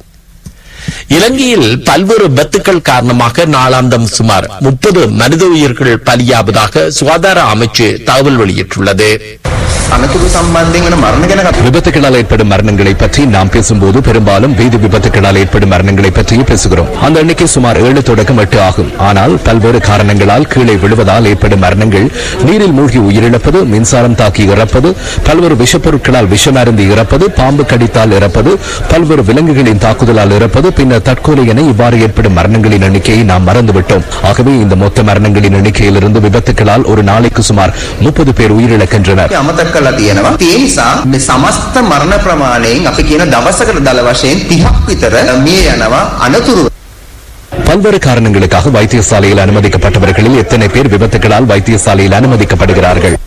இலங்கையில் பல்வேறு விபத்துக்கள் காரணமாக நாளாந்தம் சுமார் முப்பது மனித உயிர்கள் பலியாவதாக சுகாதார அமைச்சு தகவல் வெளியிட்டுள்ளது අනතුරු සම්බන්ධයෙන් වන මරණ ගැන කතා விபத்துகளால் ஏற்படும் மரணங்களை பற்றி நாம் பேசும்போது பெரும்பாலும் வீதி விபத்துகளால் ஏற்படும் மரணங்களை பற்றியே பேசுகிறோம் அந்த எண்ணிக்கை சுமார் ஏழு தொடக்கம் எட்டு ஆகும் ஆனால் பல்வேறு காரணங்களால் கீழே விழுவதால் ஏற்படும் மரணங்கள் நீரில் மூழ்கி உயிரிழப்பது மின்சாரம் தாக்கி இறப்பது பல்வேறு விஷப்பொருட்களால் விஷமருந்தி இறப்பது பாம்பு கடித்தால் இறப்பது பல்வேறு விலங்குகளின் தாக்குதலால் இறப்பது பின்னர் தற்கொலை என இவ்வாறு ஏற்படும் மரணங்களின் எண்ணிக்கையை நாம் மறந்துவிட்டோம் ஆகவே இந்த மொத்த மரணங்களின் எண்ணிக்கையிலிருந்து விபத்துகளால் ஒரு நாளைக்கு சுமார் முப்பது பேர் உயிரிழக்கின்றனர் අමතක කරලා තියෙනවා. ඒ නිසා මේ සමස්ත මරණ ප්‍රමාණයෙන් අපි කියන දවසකට දල වශයෙන් 30ක් විතර මිය යනවා අනතුරු பல்வேறு காரணங்களுக்காக வைத்தியசாலையில் அனுமதிக்கப்பட்டவர்களில் எத்தனை பேர் விபத்துகளால் வைத்தியசாலையில் அனுமதிக்கப்படுகிறார்கள்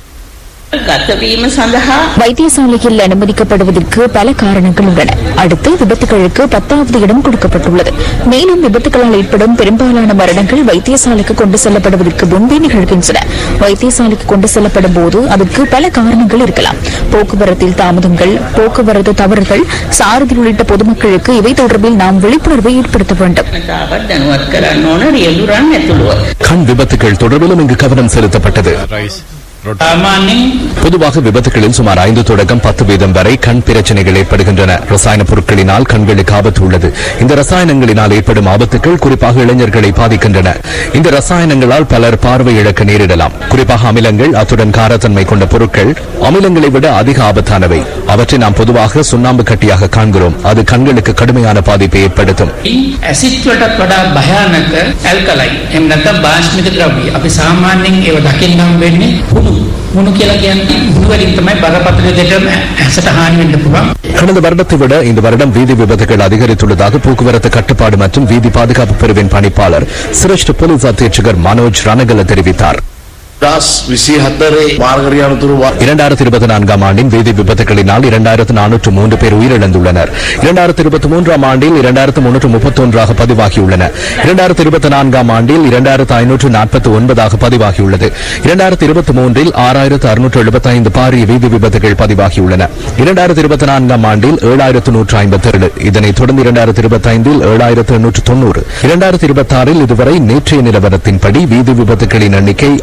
ගතවීම සඳහා வைத்தியசாலையில் அனுமதிக்கப்படுவதற்கு பல காரணங்கள் உள்ளன அடுத்து விபத்துகளுக்கு பத்தாவது இடம் கொடுக்கப்பட்டுள்ளது மேலும் விபத்துகளால் ஏற்படும் பெரும்பாலான மரணங்கள் வைத்தியசாலைக்கு கொண்டு செல்லப்படுவதற்கு முன்பே நிகழ்கின்றன வைத்தியசாலைக்கு கொண்டு செல்லப்படும் போது அதற்கு பல காரணங்கள் இருக்கலாம் போக்குவரத்தில் தாமதங்கள் போக்குவரத்து தவறுகள் சாரதிகள் உள்ளிட்ட பொதுமக்களுக்கு இவை தொடர்பில் நாம் விழிப்புணர்வை ஏற்படுத்த வேண்டும் තාවත් දැනුවත් කරන්න ඕන රියදුරන් ඇතුළුව. கண் விபத்துகள் தொடர்பிலும் இங்கு கவனம் செலுத்தப்பட்டது සාමාන්‍යයෙන් பொதுவாக விபத்துகளில் சுமார் ஐந்து தொடக்கம் பத்து வீதம் வரை கண் பிரச்சனைகள் ஏற்படுகின்றன ரசாயன பொருட்களினால் கண்களுக்கு ஆபத்து உள்ளது இந்த ரசாயனங்களினால் ஏற்படும் ஆபத்துகள் குறிப்பாக இளைஞர்களை பாதிக்கின்றன இந்த ரசாயனங்களால் பலர் பார்வை இழக்க நேரிடலாம் குறிப்பாக அமிலங்கள் அத்துடன் காரத்தன்மை கொண்ட பொருட்கள் அமிலங்களை விட அதிக ஆபத்தானவை அவற்றை நாம் பொதுவாக சுண்ணாம்பு கட்டியாக காண்கிறோம் அது கண்களுக்கு கடுமையான பாதிப்பை ஏற்படுத்தும் ඇසිත් වලටත් වඩා භයානක ඇල්කලයි එම නැත්නම් බාෂ්මික ද්‍රව්‍ය අපි සාමාන්‍යයෙන් ඒව දකින්න හම් වෙන්නේ හුණු හුණු කියලා කියන්නේ හුණු වලින් තමයි බරපතල දෙයකට ඇසට හානි වෙන්න පුළුවන් கடந்த வருடத்தை விட இந்த வருடம் வீதி விபத்துகள் அதிகரித்துள்ளதாக போக்குவரத்து கட்டுப்பாடு மற்றும் வீதி பாதுகாப்பு பிரிவின் பணிப்பாளர் சிரேஷ்ட போலீஸ் அத்தீட்சகர் மனோஜ் ரணகல தெரிவித்தார் දස් විසි හත්තරේ මාර්ගරය අනතුරු இரண்டாயிரத்தி இருபத்தி நான்காம் ஆண்டின் வீதி விபத்துகளினால் இரண்டாயிரத்து நானூற்று மூன்று பேர் உயிரிழந்துள்ளனர் இரண்டாயிரத்தி இருபத்தி மூன்றாம் ஆண்டில் இரண்டாயிரத்து முன்னூற்று முப்பத்தி ஒன்றாக பதிவாகியுள்ளன இரண்டாயிரத்தி இருபத்தி நான்காம் ஆண்டில் இரண்டாயிரத்து ஐநூற்று நாற்பத்தி ஒன்பதாக பதிவாகியுள்ளது இரண்டாயிரத்தி இருபத்தி மூன்றில் ஆறாயிரத்து அறுநூற்று எழுபத்தி ஐந்து பாரிய வீதி விபத்துகள் பதிவாகியுள்ளன இரண்டாயிரத்தி இருபத்தி நான்காம் ஆண்டில் ஏழாயிரத்து நூற்று ஐம்பத்தி ஏழு இதனைத் தொடர்ந்து இரண்டாயிரத்தி இருபத்தி ஐந்தில் ஏழாயிரத்து எண்ணூற்று தொண்ணூறு இரண்டாயிரத்தி இருபத்தி ஆறில் இதுவரை நேற்றைய நிலவரத்தின்படி வீதி விபத்துகளின் எண்ணிக்கை ஆயிரத்து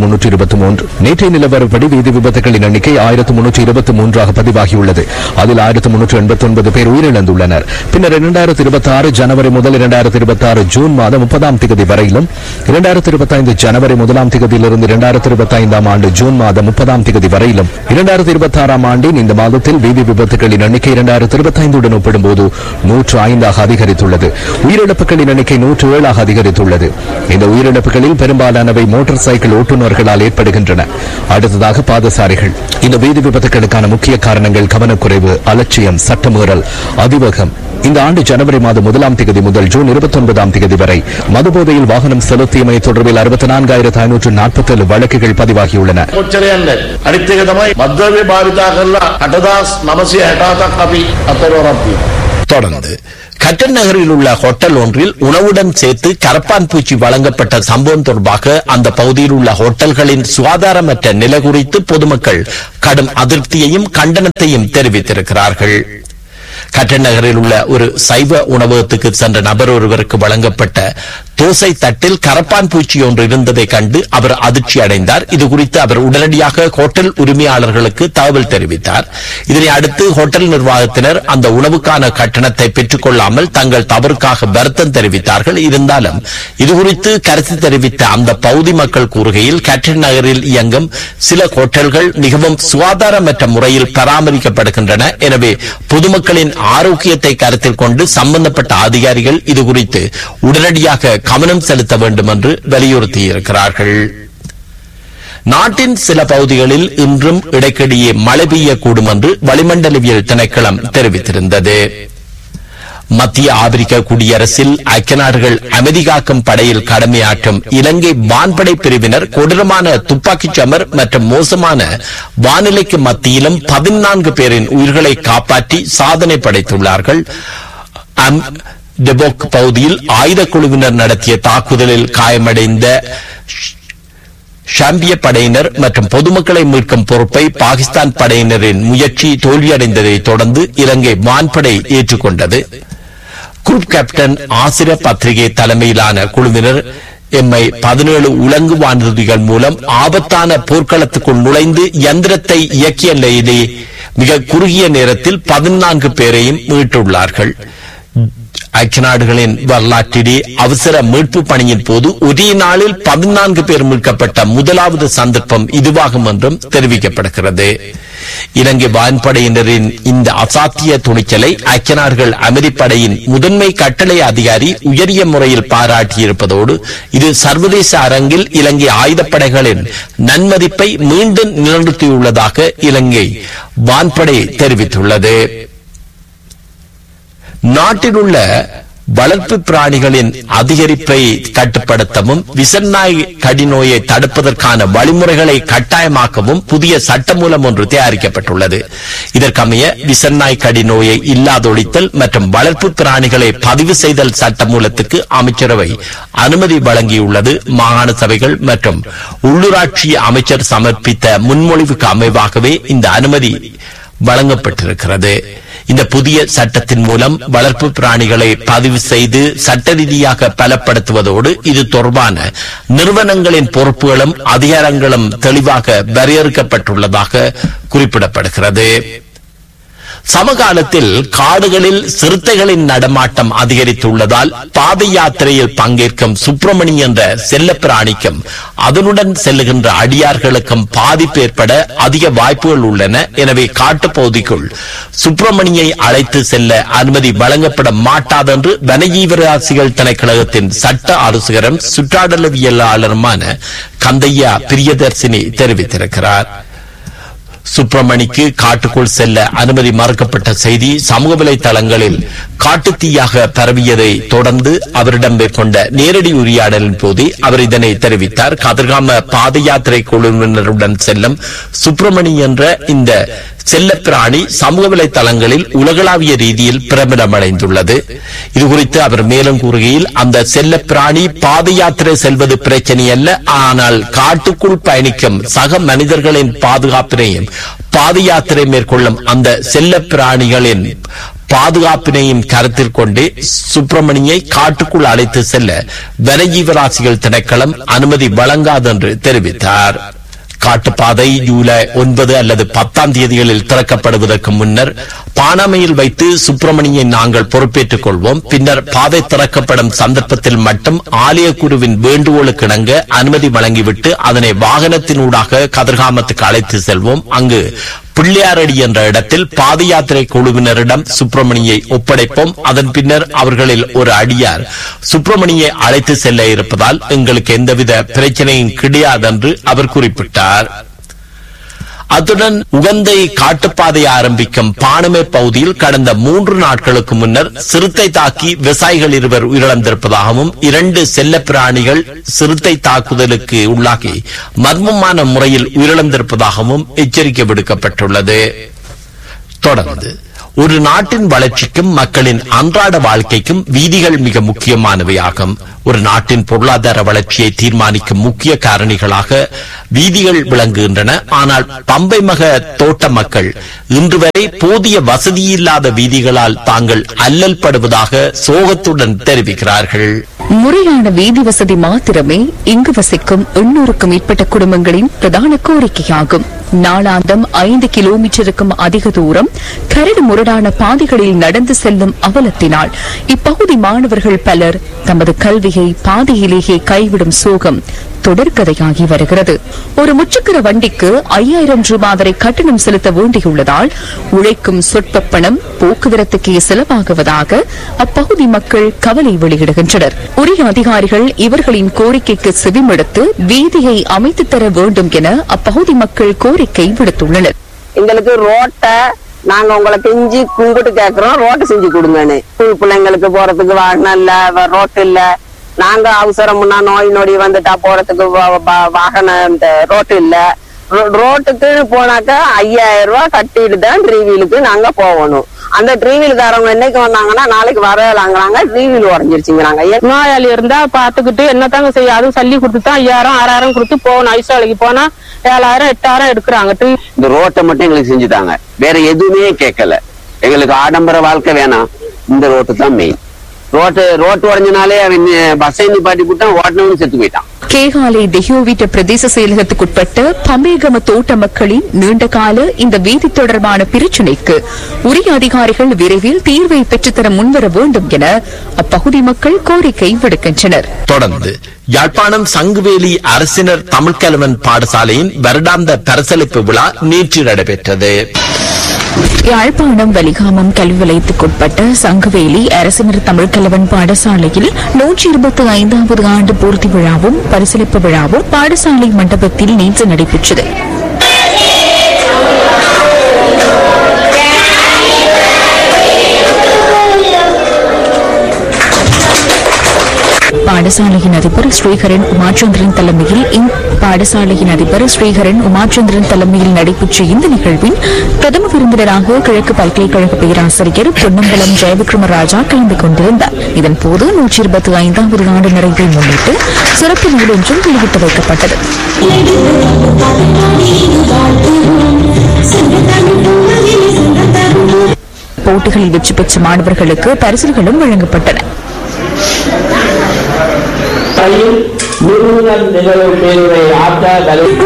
முன்னூற்றி இருபத்தி மூன்று நேற்றைய நிலவரப்படி வீதி விபத்துகளின் எண்ணிக்கை ஆயிரத்து முன்னூற்றி இருபத்தி மூன்றாக பதிவாகியுள்ளது அதில் ஆயிரத்து முன்னூற்று எண்பத்தி ஒன்பது பேர் உயிரிழந்துள்ளனர் பின்னர் இரண்டாயிரத்தி இருபத்தி ஆறு ஜனவரி முதல் இரண்டாயிரத்தி இருபத்தி ஆறு ஜூன் மாதம் முப்பதாம் தேதி வரையிலும் இரண்டாயிரத்தி இருபத்தி ஐந்து ஜனவரி முதலாம் தேதியிலிருந்து இரண்டாயிரத்தி இருபத்தி ஐந்தாம் ஆண்டு ஜூன் மாதம் முப்பதாம் தேதி வரையிலும் இரண்டாயிரத்தி இருபத்தி ஆறாம் ஆண்டின் இந்த மாதத்தில் வீதி விபத்துகளின் எண்ணிக்கை இரண்டாயிரத்தி இருபத்தி ஐந்துடன் ஒப்பிடும்போது நூற்று ஐந்தாக அதிகரித்துள்ளது உயிரிழப்புகளின் எண்ணிக்கை நூற்று ஏழாக அதிகரித்துள்ளது இந்த உயிரிழப்புகளில் பெரும்பாலானவை மோட்டார் சைக்கிள் ஓட்டுநர்களால் ஏற்படுகின்றன அடுத்ததாக பாதசாரிகள் இந்த வீதி விபத்துகளுக்கான முக்கிய காரணங்கள் கவனக்குறைவு அலட்சியம் சட்டமீறல் அதிவேகம் இந்த ஆண்டு ஜனவரி மாதம் முதலாம் தேதி முதல் ஜூன் இருபத்தி ஒன்பதாம் தேதி வரை மதுபோதையில் வாகனம் செலுத்தியமை தொடர்பில் அறுபத்தி நான்காயிரத்து ஐநூற்று நாற்பத்தேழு வழக்குகள் பதிவாகியுள்ளன කොච්චර යන්නේ අනිත් එක තමයි මද්ද්‍රව්‍ය භාවිතා කරලා 8967ක් අපි අත්තරවරක් තියෙනවා தொடர்ந்து கட்டன் நகரில் உள்ள ஹோட்டல் ஒன்றில் உணவுடன் சேர்த்து கரப்பான் பூச்சி வழங்கப்பட்ட சம்பவம் தொடர்பாக அந்த பகுதியில் உள்ள ஹோட்டல்களின் சுகாதாரமற்ற நிலை குறித்து பொதுமக்கள் கடும் அதிருப்தியையும் கண்டனத்தையும் தெரிவித்திருக்கிறார்கள் கட்டன் நகரில் உள்ள ஒரு சைவ உணவகத்துக்கு சென்ற நபர் ஒருவருக்கு வழங்கப்பட்ட தோசை தட்டில் கரப்பான் பூச்சி ஒன்று இருந்ததை கண்டு அவர் அதிர்ச்சி அடைந்தார் இது குறித்து அவர் உடனடியாக ஹோட்டல் உரிமையாளர்களுக்கு தகவல் தெரிவித்தார் இதனை அடுத்து ஹோட்டல் நிர்வாகத்தினர் அந்த உணவுக்கான கட்டணத்தை பெற்றுக் கொள்ளாமல் தங்கள் தவறுக்காக வருத்தம் தெரிவித்தார்கள் இருந்தாலும் இதுகுறித்து கருத்து தெரிவித்த அந்த பகுதி மக்கள் கூறுகையில் கேட்டன் நகரில் இயங்கும் சில ஹோட்டல்கள் மிகவும் சுகாதாரமற்ற முறையில் பராமரிக்கப்படுகின்றன எனவே பொதுமக்களின் ஆரோக்கியத்தை கருத்தில் கொண்டு சம்பந்தப்பட்ட அதிகாரிகள் இதுகுறித்து உடனடியாக கவனம் செலுத்த வேண்டும் என்று வலியுறுத்தியிருக்கிறார்கள் நாட்டின் சில பகுதிகளில் இன்றும் இடைக்கிடையே மழை பெய்யக்கூடும் என்று வளிமண்டலவியல் திணைக்களம் தெரிவித்திருந்தது மத்திய ஆப்பிரிக்க குடியரசில் ஐக்கிய நாடுகள் அமைதி காக்கும் படையில் கடமையாற்றும் இலங்கை வான்படை பிரிவினர் கொடூரமான துப்பாக்கிச் சமர் மற்றும் மோசமான வானிலைக்கு மத்தியிலும் பதினான்கு பேரின் உயிர்களை காப்பாற்றி சாதனை படைத்துள்ளார்கள் அம்- டெபோக் பகுதியில் ஆயுத குழுவினர் நடத்திய தாக்குதலில் காயமடைந்த ஷாம்பிய படையினர் மற்றும் பொதுமக்களை மீட்கும் பொறுப்பை பாகிஸ்தான் படையினரின் முயற்சி தோல்வியடைந்ததை தொடர்ந்து இலங்கை வான்படை ஏற்றுக்கொண்டது குரூப் கேப்டன் ஆசிர பத்திரிகை தலைமையிலான குழுவினர் எம்ஐ பதினேழு உலங்கு வானூர்திகள் மூலம் ஆபத்தான போர்க்களத்துக்குள் நுழைந்து யந்திரத்தை இயக்கிய நிலையிலே மிக குறுகிய நேரத்தில் பதினான்கு பேரையும் மீட்டுள்ளார்கள் ஐக்கிய நாடுகளின் வரலாற்றிலே அவசர மீட்பு பணியின் போது ஒரே நாளில் பதினான்கு பேர் மீட்கப்பட்ட முதலாவது சந்தர்ப்பம் இதுவாகும் என்றும் தெரிவிக்கப்படுகிறது இலங்கை வான்படையினரின் இந்த அசாத்திய துணிச்சலை ஐக்கிய நாடுகள் அமைதிப்படையின் முதன்மை கட்டளை அதிகாரி உயரிய முறையில் பாராட்டியிருப்பதோடு இது சர்வதேச அரங்கில் இலங்கை ஆயுதப்படைகளின் நன்மதிப்பை மீண்டும் நிலைநிறுத்தியுள்ளதாக இலங்கை வான்படை தெரிவித்துள்ளது நாட்டில் உள்ள வளர்ப்பு பிராணிகளின் அதிகரிப்பை கட்டுப்படுத்தவும் விசன்னாய் கடிநோயை தடுப்பதற்கான வழிமுறைகளை கட்டாயமாக்கவும் புதிய சட்டமூலம் ஒன்று தயாரிக்கப்பட்டுள்ளது இதற்கமைய விசன்னாய் கடிநோயை இல்லாதொழித்தல் மற்றும் வளர்ப்பு பிராணிகளை பதிவு செய்தல் சட்டமூலத்துக்கு அமைச்சரவை அனுமதி வழங்கியுள்ளது மாகாண சபைகள் மற்றும் உள்ளூராட்சி அமைச்சர் சமர்ப்பித்த முன்மொழிவுக்கு அமைவாகவே இந்த அனுமதி வழங்கப்பட்டிருக்கிறது இந்த புதிய சட்டத்தின் மூலம் வளர்ப்பு பிராணிகளை பதிவு செய்து சட்ட ரீதியாக பலப்படுத்துவதோடு இது தொடர்பான நிறுவனங்களின் பொறுப்புகளும் அதிகாரங்களும் தெளிவாக வரையறுக்கப்பட்டுள்ளதாக குறிப்பிடப்படுகிறது சமகாலத்தில் காடுகளில் சிறுத்தைகளின் நடமாட்டம் அதிகரித்துள்ளதால் பாத யாத்திரையில் பங்கேற்கும் சுப்பிரமணி என்ற செல்லப்பிராணிக்கும் அதனுடன் செல்லுகின்ற அடியார்களுக்கும் பாதிப்பு ஏற்பட அதிக வாய்ப்புகள் உள்ளன எனவே காட்டுப் பகுதிக்குள் சுப்பிரமணியை அழைத்து செல்ல அனுமதி வழங்கப்பட மாட்டாதென்று வனஜீவராசிகள் திணைக்களகத்தின் சட்ட ஆலோசகரும் சுற்றாடலவியலாளருமான கந்தையா பிரியதர்சினி தெரிவித்திருக்கிறார் சுப்பிரமணிக்கு காட்டுக்குள் செல்ல அனுமதி மறுக்கப்பட்ட செய்தி சமூக வலைதளங்களில் காட்டுத்தீயாக பரவியதை தொடர்ந்து அவரிடம் மேற்கொண்ட நேரடி உரையாடலின் போது அவர் இதனை தெரிவித்தார் கதிர்காம பாத யாத்திரை குழுவினருடன் செல்லும் சுப்பிரமணி என்ற இந்த செல்லப்பிராணி சமூக வலைதளங்களில் உலகளாவிய ரீதியில் பிரபலமடைந்துள்ளது இதுகுறித்து அவர் மேலும் கூறுகையில் அந்த செல்லப்பிராணி பாத யாத்திரை செல்வது பிரச்சனை அல்ல ஆனால் காட்டுக்குள் பயணிக்கும் சக மனிதர்களின் பாதுகாப்பினையும் பாத யாத்திரை மேற்கொள்ளும் அந்த செல்ல பிராணிகளின் பாதுகாப்பினையும் கருத்தில் கொண்டு சுப்பிரமணியை காட்டுக்குள் அழைத்து செல்ல வனஜீவராசிகள் திணைக்களம் அனுமதி வழங்காது என்று தெரிவித்தார் காட்டுப்பாதை ஜூலை ஒன்பது அல்லது பத்தாம் தேதிகளில் திறக்கப்படுவதற்கு முன்னர் பானாமையில் வைத்து சுப்பிரமணியை நாங்கள் பொறுப்பேற்றுக் கொள்வோம் பின்னர் பாதை திறக்கப்படும் சந்தர்ப்பத்தில் மட்டும் ஆலய குருவின் வேண்டுகோளுக்கு இணங்க அனுமதி வழங்கிவிட்டு அதனை வாகனத்தினூடாக கதிர்காமத்துக்கு அழைத்து செல்வோம் அங்கு பிள்ளையாரடி என்ற இடத்தில் பாத யாத்திரை குழுவினரிடம் சுப்பிரமணியை ஒப்படைப்போம் அதன் பின்னர் அவர்களில் ஒரு அடியார் சுப்பிரமணியை அழைத்து செல்ல இருப்பதால் எங்களுக்கு எந்தவித பிரச்சனையும் கிடையாது என்று அவர் குறிப்பிட்டார் அத்துடன் உகந்தை காட்டுப்பாதை ஆரம்பிக்கும் பானமே பகுதியில் கடந்த மூன்று நாட்களுக்கு முன்னர் சிறுத்தை தாக்கி விவசாயிகள் இருவர் உயிரிழந்திருப்பதாகவும் இரண்டு செல்ல பிராணிகள் சிறுத்தை தாக்குதலுக்கு உள்ளாகி மர்மமான முறையில் உயிரிழந்திருப்பதாகவும் எச்சரிக்கை விடுக்கப்பட்டுள்ளது தொடர்ந்து ஒரு நாட்டின் வளர்ச்சிக்கும் மக்களின் அன்றாட வாழ்க்கைக்கும் வீதிகள் மிக முக்கியமானவையாகும் ஒரு நாட்டின் பொருளாதார வளர்ச்சியை தீர்மானிக்கும் முக்கிய காரணிகளாக வீதிகள் விளங்குகின்றன ஆனால் பம்பை மக தோட்ட மக்கள் இன்று வரை போதிய வசதியில்லாத வீதிகளால் தாங்கள் அல்லல் படுவதாக சோகத்துடன் தெரிவிக்கிறார்கள் முறையான வீதி வசதி மாத்திரமே இங்கு வசிக்கும் எண்ணூறுக்கும் மேற்பட்ட குடும்பங்களின் பிரதான கோரிக்கையாகும் நாளாந்தம் ஐந்து கிலோமீட்டருக்கும் அதிக தூரம் கரடு முரடான பாதைகளில் நடந்து செல்லும் அவலத்தினால் இப்பகுதி மாணவர்கள் பலர் தமது கல்வியை பாதையிலேயே கைவிடும் சோகம் தொடர்கதையாகி வருகிறது ஒரு முச்சக்கர வண்டிக்கு ஐயாயிரம் ரூபாய் வரை கட்டணம் செலுத்த வேண்டியுள்ளதால் உழைக்கும் சொற்ப பணம் போக்குவரத்துக்கே செலவாகுவதாக அப்பகுதி மக்கள் கவலை வெளியிடுகின்றனர் உரிய அதிகாரிகள் இவர்களின் கோரிக்கைக்கு செவிமடுத்து வீதியை அமைத்து தர வேண்டும் என அப்பகுதி மக்கள் கோரிக்கை விடுத்துள்ளனர் எங்களுக்கு ரோட்டை நாங்க உங்களை கெஞ்சி கும்பிட்டு கேக்குறோம் ரோட்டை செஞ்சு கொடுங்கன்னு ஸ்கூல் பிள்ளைங்களுக்கு போறதுக்கு வாகனம் இல்ல வ- ரோட்டு இல்ல நாங்க அவசரம்னா நோய் நொடி வந்துட்டா போறதுக்கு வா- வா- வாகனம் இந்த ரோட்டு இல்ல ரோ- ரோட்டுக்கு போனாக்கா ஐயாயிரம் ரூபாய் கட்டிட்டு தான் ட்ரீவீலுக்கு நாங்க போகணும் அந்த ட்ரீவீலுக்காரவங்க என்னைக்கு வந்தாங்கன்னா நாளைக்கு வரலாங்கிறாங்க ட்ரீவீல் உடஞ்சிருச்சுங்கிறாங்க நோயாளி இருந்தா பாத்துக்கிட்டு என்னத்தாங்க செய்ய அதுவும் சல்லி கொடுத்து தான் ஐயாயிரம் ஆறாயிரம் கொடுத்து போகணும் ஐசாலைக்கு போனா ஏழாயிரம் எட்டாயிரம் எடுக்கிறாங்க இந்த ரோட்டை மட்டும் எங்களுக்கு செஞ்சுட்டாங்க வேற எதுவுமே கேட்கல எங்களுக்கு ஆடம்பர வாழ்க்கை வேணாம் இந்த ரோட்டு தான் மெயின் ரோட்டு ரோட்டு உடஞ்சனாலே அவன் பஸ்ஸை நிப்பாட்டி போட்டான் ஓட்டினவனு செத்து போயிட்டான் கேகாலை டெஹியோவிட்ட பிரதேச செயலகத்துக்குட்பட்ட பமேகம தோட்ட மக்களின் நீண்டகால இந்த வீதி தொடர்பான பிரச்சினைக்கு உரிய அதிகாரிகள் விரைவில் தீர்வை பெற்றுத்தர முன்வர வேண்டும் என அப்பகுதி மக்கள் கோரிக்கை விடுக்கின்றனர் தொடர்ந்து யாழ்ப்பாணம் சங்குவேலி அரசினர் தமிழ்கலவன் பாடசாலையின் வருடாந்த பரிசளிப்பு விழா நேற்று நடைபெற்றது யாழ்ப்பாணம் வலிகாமம் கல்வி வலயத்துக்குட்பட்ட சங்குவேலி அரசினர் தமிழ்கலவன் பாடசாலையில் நூற்றி இருபத்தி ஐந்தாவது ஆண்டு பூர்த்தி விழாவும் பரிசளிப்பு விழாவும் பாடசாலை மண்டபத்தில் நேற்று நடைபெற்றது பாடசாலையின் அதிபர் ஸ்ரீஹரன் உமாச்சந்திரன் தலைமையில் இந்த பாடசாலையின் அதிபர் ஸ்ரீஹரன் உமாச்சந்திரன் தலைமையில் நடைபெற்ற இந்த நிகழ்வின் பிரதம விருந்தினராக கிழக்கு பல்கலைக்கழக பேராசிரியர் பொன்னம்பலம் ஜெயவிக்ரம ராஜா கலந்து கொண்டிருந்தார் இதன்போது நூற்றி இருபத்தி ஐந்தாவது ஆண்டு நிறைவை முன்னிட்டு சிறப்பு நூல் ஒன்றும் வெளியிட்டு வைக்கப்பட்டது போட்டிகளில் வெற்றி பெற்ற மாணவர்களுக்கு பரிசுகளும் வழங்கப்பட்டன தையில் முருகன் நிகழ்வு பேருரை ஆத்தா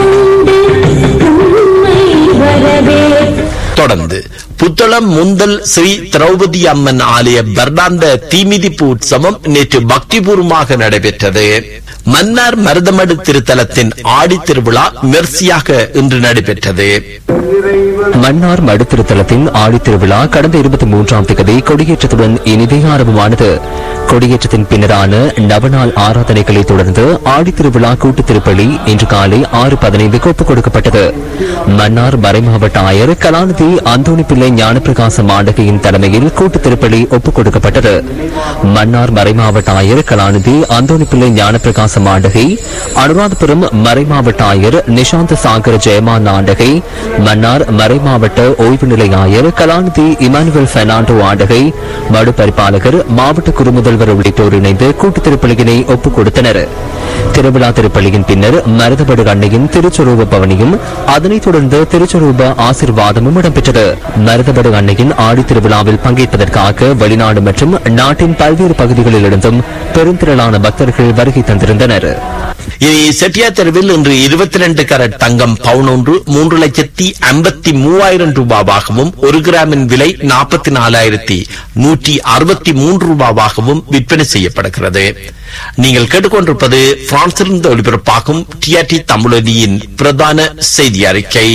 தொடர்ந்து புத்தளம் முந்தல் ஸ்ரீ திரௌபதி அம்மன் ஆலய வருடாந்த தீமிதிப்பு உற்சவம் நேற்று பக்திபூர்வமாக நடைபெற்றது மன்னார் மருதமடு திருத்தலத்தின் ஆடி திருவிழா மெர்சியாக இன்று நடைபெற்றது மன்னார் மடுத்திருத்தலத்தின் ஆடித் திருவிழா கடந்த இருபத்தி மூன்றாம் தேதி கொடியேற்றத்துடன் இனிதே ஆரம்பமானது கொடியேற்றத்தின் பின்னரான நவநாள் ஆராதனைகளை தொடர்ந்து ஆடித் திருவிழா கூட்டு திருப்பலி இன்று காலை ஆறு பதினைந்துக்கு ஒப்புக் கொடுக்கப்பட்டது மன்னார் மறைமாவட்ட ஆயர் கலாநிதி அந்தோணி பிள்ளை ஞானப்பிரகாச மாண்டகையின் தலைமையில் கூட்டு திருப்பலி ஒப்புக் கொடுக்கப்பட்டது மன்னார் மறைமாவட்ட ஆயர் கலாநிதி அந்தோணி பிள்ளை ஞானப்பிரகாச மாண்டகை அனுராதபுரம் மறைமாவட்ட ஆயர் நிஷாந்த் சாகர் ஜெயமான் ஆண்டகை மன்னார் மறைமாவட்ட ஓய்வு நிலை ஆயர் கலாநிதி இமானுவேல் பெர்னாண்டோ ஆண்டகை மடு பரிபாலகர் மாவட்ட குறுமுதல்வர் உள்ளிட்டோர் இணைந்து கூட்டு திருப்பலியினை ஒப்புக் கொடுத்தனர் திருவிழா திருப்பலியின் பின்னர் மருதபடு அன்னையின் திருச்சொரூப பவனியும் அதனைத் தொடர்ந்து திருச்சொரூப ஆசிர்வாதமும் இடம்பெற்றது நடைபெற்றது மருதபடு அன்னையின் ஆடி திருவிழாவில் பங்கேற்பதற்காக வெளிநாடு மற்றும் நாட்டின் பல்வேறு பகுதிகளிலிருந்தும் பெருந்திரளான பக்தர்கள் வருகை தந்திருந்தனர் இனி செட்டியா தெருவில் இன்று இருபத்தி ரெண்டு கரட் தங்கம் பவுன் ஒன்று மூன்று லட்சத்தி ஐம்பத்தி மூவாயிரம் ரூபாவாகவும் ஒரு கிராமின் விலை நாற்பத்தி நாலாயிரத்தி நூற்றி அறுபத்தி மூன்று ரூபாவாகவும் விற்பனை செய்யப்படுகிறது நீங்கள் கேட்டுக்கொண்டிருப்பது பிரான்சிலிருந்து ஒளிபரப்பாகும் டிஆர்டி தமிழொலியின் பிரதான செய்தி அறிக்கை